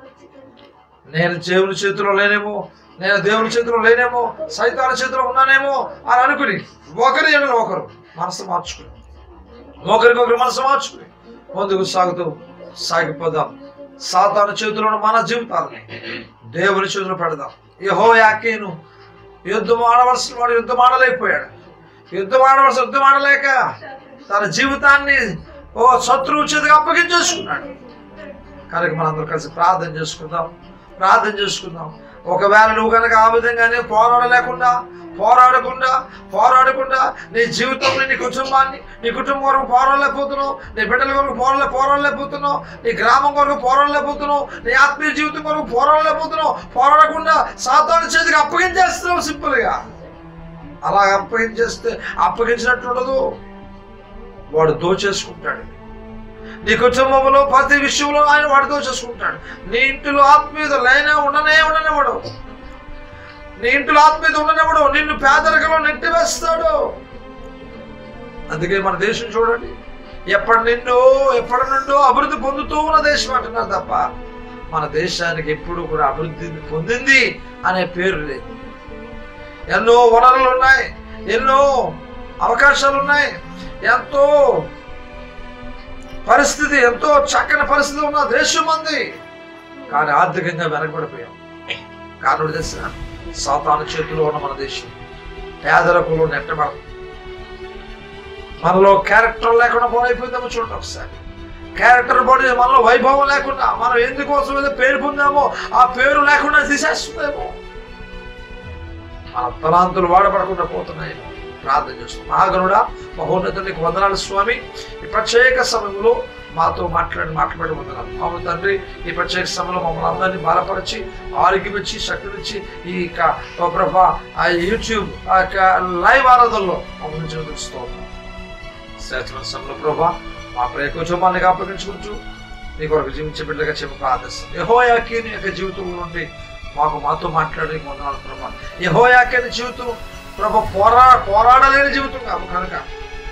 నేను దేవుని చేతిలో లేనేమో నేను దేవుని చేతిలో లేనేమో సైతాన చేతిలో ఉన్నానేమో అని అనుకుని ఒకరి ఎడల ఒకరు మనసు మార్చుకుని ఒకరికొకరు మనసు మార్చుకుని ముందుకు సాగుతూ సాగిపోదాం సాతాను చేతిలో ఉన్న మన జీవితాలని దేవుని చేతిలో పెడదాం యహో యాకేను యుద్ధం ఆడవలసిన వాడు యుద్ధం ఆడలేకపోయాడు యుద్ధం ఆడవలసిన యుద్ధం ఆడలేక తన జీవితాన్ని ఓ శత్రువు చేతికి అప్పగించేసుకున్నాడు కనుక మనందరం కలిసి ప్రార్థన చేసుకుందాం ప్రార్థన చేసుకుందాం ఒకవేళ నువ్వు కనుక ఆ విధంగానే పోరాడలేకుండా పోరాడకుండా పోరాడకుండా నీ జీవితంలో నీ కుటుంబాన్ని నీ కుటుంబం కొరకు పోరాడలేకపోతున్నావు నీ బిడ్డల కొరకు పోరాడలే పోరాడలేకపోతున్నావు నీ గ్రామం కొరకు పోరాడలేకపోతున్నావు నీ ఆత్మీయ జీవితం కొరకు పోరాడలేకపోతున్నావు పోరాడకుండా సాతాను చేతికి అప్పగించేస్తున్నావు సింపుల్గా అలా అప్పగించేస్తే అప్పగించినట్టు ఉండదు వాడు దోచేసుకుంటాడు నీ కుటుంబంలో ప్రతి విషయంలో ఆయన వాడు దోచేసుకుంటాడు నీ ఇంటిలో ఆత్మీయత లేనే ఉండనే ఉండనివ్వడు నీ ఇంటిలో ఆత్మీయత ఉండనివ్వడు నిన్ను పేదరికంలో నెట్టివేస్తాడు అందుకే మన దేశం చూడండి ఎప్పటి నిండో ఎప్పటి నుండో అభివృద్ధి పొందుతూ ఉన్న దేశం అంటున్నారు తప్ప మన దేశానికి ఎప్పుడు కూడా అభివృద్ధి పొందింది అనే పేరు లేదు ఎన్నో వనరులు ఉన్నాయి ఎన్నో అవకాశాలు ఉన్నాయి ఎంతో పరిస్థితి ఎంతో చక్కని పరిస్థితి ఉన్న దేశం ఉంది కానీ ఆర్థికంగా వెనకబడిపోయాం కారణం తెలిసిన సాతాను చేతిలో ఉన్న మన దేశం పేదరికంలో నెట్టబడదు మనలో క్యారెక్టర్ లేకుండా పోయిపోయిందేమో చూడండి ఒకసారి క్యారెక్టర్ పడి మనలో వైభవం లేకుండా మనం ఎందుకోసం ఏదో పేరు పొందామో ఆ పేరు లేకుండా తీసేస్తుందేమో మన తలాంతులు వాడబడకుండా పోతున్నాయేమో ప్రార్థన చేస్తున్నాం మహాగనుడా మహోన్నతునికి వందనాలు స్వామి ఈ ప్రత్యేక సమయంలో మాతో మాట్లాడి మాట్లాడి వందనాలు మామూలు తండ్రి ఈ ప్రత్యేక సమయంలో మమ్మల్ని అందరినీ బలపరిచి ఆరోగ్యమిచ్చి శక్తినిచ్చి ఈ యొక్క ఓ ప్రభా ఆ యూట్యూబ్ ఆ యొక్క లైవ్ ఆరాధనలో మమ్మల్ని చూపిస్తూ ఉన్నాం శ్రేష్టమైన సమయంలో ప్రభా మా ప్రియ కుటుంబాన్ని అప్పగించుకుంటూ నీ కొరకు జీవించే బిడ్డగా చెప్పి ప్రార్థిస్తాం యహోయాకి నీ యొక్క జీవితం నుండి మాకు మాతో మాట్లాడే వందనాలు ప్రభా యహోయాకి నీ జీవితం ప్రభా పోరా పోరాడలేని జీవితం కాదు కనుక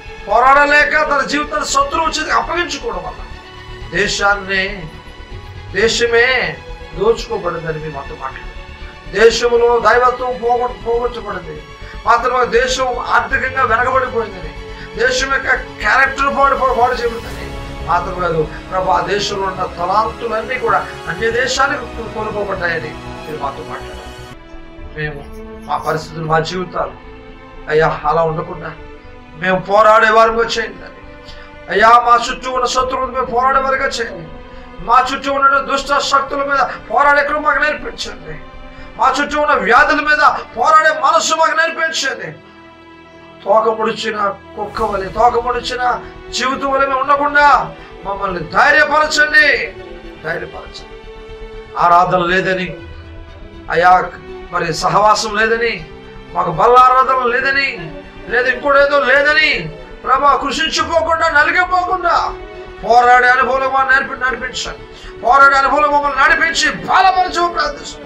పోరాడలేక తన జీవితాన్ని శత్రువు చేతికి అప్పగించుకోవడం వల్ల దేశాన్ని దేశమే దోచుకోబడిందని మీ మాతో మాట్లాడు దేశంలో దైవత్వం పోగొట్టు పోగొట్టబడింది మాత్రమే దేశం ఆర్థికంగా వెనకబడిపోయిందని దేశం యొక్క క్యారెక్టర్ పాడు పాడు చేయబడిందని మాత్రం కాదు ప్రభు ఆ దేశంలో ఉన్న తలాంతులన్నీ కూడా అన్య దేశానికి కోల్పోబడ్డాయని మీరు మాతో మాట్లాడారు మేము మా పరిస్థితులు మా జీవితాలు అయ్యా అలా ఉండకుండా మేము పోరాడే వారిగా చేయండి అయ్యా మా చుట్టూ ఉన్న శత్రువులు మేము పోరాడే వారిగా చేయండి మా చుట్టూ ఉన్న దుష్ట శక్తుల మీద పోరాడే కృప మాకు నేర్పించండి మా చుట్టూ ఉన్న వ్యాధుల మీద పోరాడే మనస్సు మాకు నేర్పించండి తోక ముడిచిన కుక్క వలె తోక ముడిచిన జీవితం వలె మేము ఉండకుండా మమ్మల్ని ధైర్యపరచండి ధైర్యపరచండి ఆరాధన లేదని అయా మరి సహవాసం లేదని మాకు బల్లారాధన లేదని లేదు ఇంకోటేదో లేదని ప్రభా కృషించిపోకుండా నలిగిపోకుండా పోరాడే అనుభవం మాకు నడిపి నడిపించండి పోరాడే అనుభవం మమ్మల్ని నడిపించి బలపరచు ప్రార్థిస్తున్నాం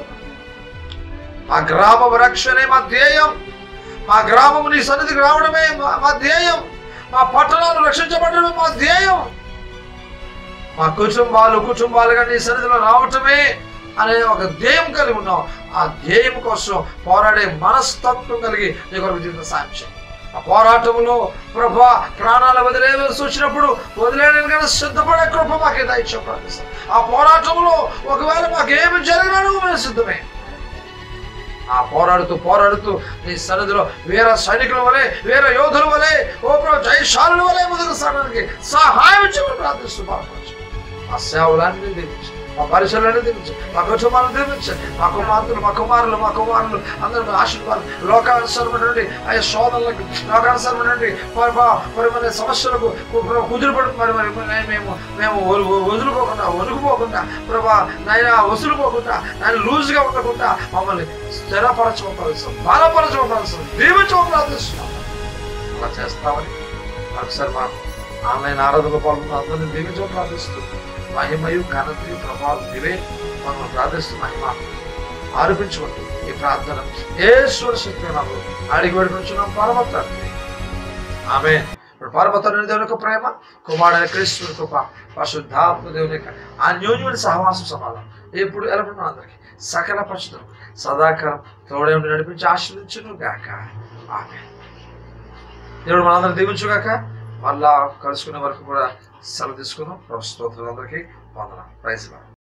మా గ్రామం రక్షణే మా ధ్యేయం మా గ్రామం నీ సన్నిధికి రావడమే మా- మా ధ్యేయం మా పట్టణాలు రక్షించబడడమే మా ధ్యేయం మా కుటుంబాలు కుటుంబాలుగా నీ సన్నిధిలో రావటమే అనే ఒక ధ్యేయం కలిగి ఉన్నాం ఆ ధ్యేయం కోసం పోరాడే మనస్తత్వం కలిగి నీ కొరకు జీవిత సాయం చేయి. ఆ పోరాటంలో ప్రభా ప్రాణాలు వదిలేవలసి వచ్చినప్పుడు వదిలేయడానికి కానీ సిద్ధపడే కృప మాకే దయచే ప్రార్థిస్తాం ఆ పోరాటంలో ఒకవేళ మాకేమి జరిగినా నువ్వు మేము సిద్ధమే ఆ పోరాడుతూ పోరాడుతూ నీ సన్నిధిలో వీర సైనికుల వలె వీర యోధుల వలె ఓ ప్రభు జయశాలుల వలె ముందుకు సాగడానికి సహాయం చేయమని ప్రార్థిస్తూ బాధపరచు మా సేవలన్నీ దీవించు మా పరిసరాలన్నీ దీవించు మా కుటుంబాలను దీవించు మా కుమార్తెలు మా కుమారులు మా కుమారులు అందరూ ఆశీర్వాదం లోకానుసరమైనటువంటి ఆ శోధనలకు లోకానుసరమైనటువంటి మరి మా- మరి మన సమస్యలకు కు- కు- కుదిరిపడు మరి మరి మరి మేము మేము వదు- వదులుకోకుండా వణుకుపోకుండా ప్రభా నాయన వసులుపోకుండా నాయన లూజ్గా ఉండకుండా మమ్మల్ని స్థిరపరచవలసిన బలపరచవలసిన దీవించమని ప్రార్థిస్తున్నాం అలా చేస్తామని ఒకసారి మా ఆన్లైన్ ఆరాధనలో పాల్గొన్న అందరినీ దీవించమని ప్రార్థిస్తూ మహిమయు ఘనతయు ప్రభావం ఇవే మనం ప్రార్థిస్తూ మహిమ ఆరోపించుకుంటూ ఈ ప్రార్థన ఏశ్వర శక్తి నాకు అడిగి వేడుకుంటున్నాం పరమత ఆమె ఇప్పుడు పరమతరుని దేవుని యొక్క ప్రేమ కుమారుడైన క్రీస్తుని కృప పరిశుద్ధాత్మ దేవుని యొక్క అన్యోన్యుడి సహవాసం సమాధానం ఎప్పుడు ఎలపడిన అందరికి సకల పరిశుద్ధం సదాకాలం తోడే ఉండి నడిపించి ఆశ్రయించును గాక ఆమె దేవుడు మనందరం దీవించుగాక మళ్ళా కలుసుకునే వరకు కూడా సెలవు తీసుకుందాం స్తోత్రులందరికీ వందన ప్రైజ్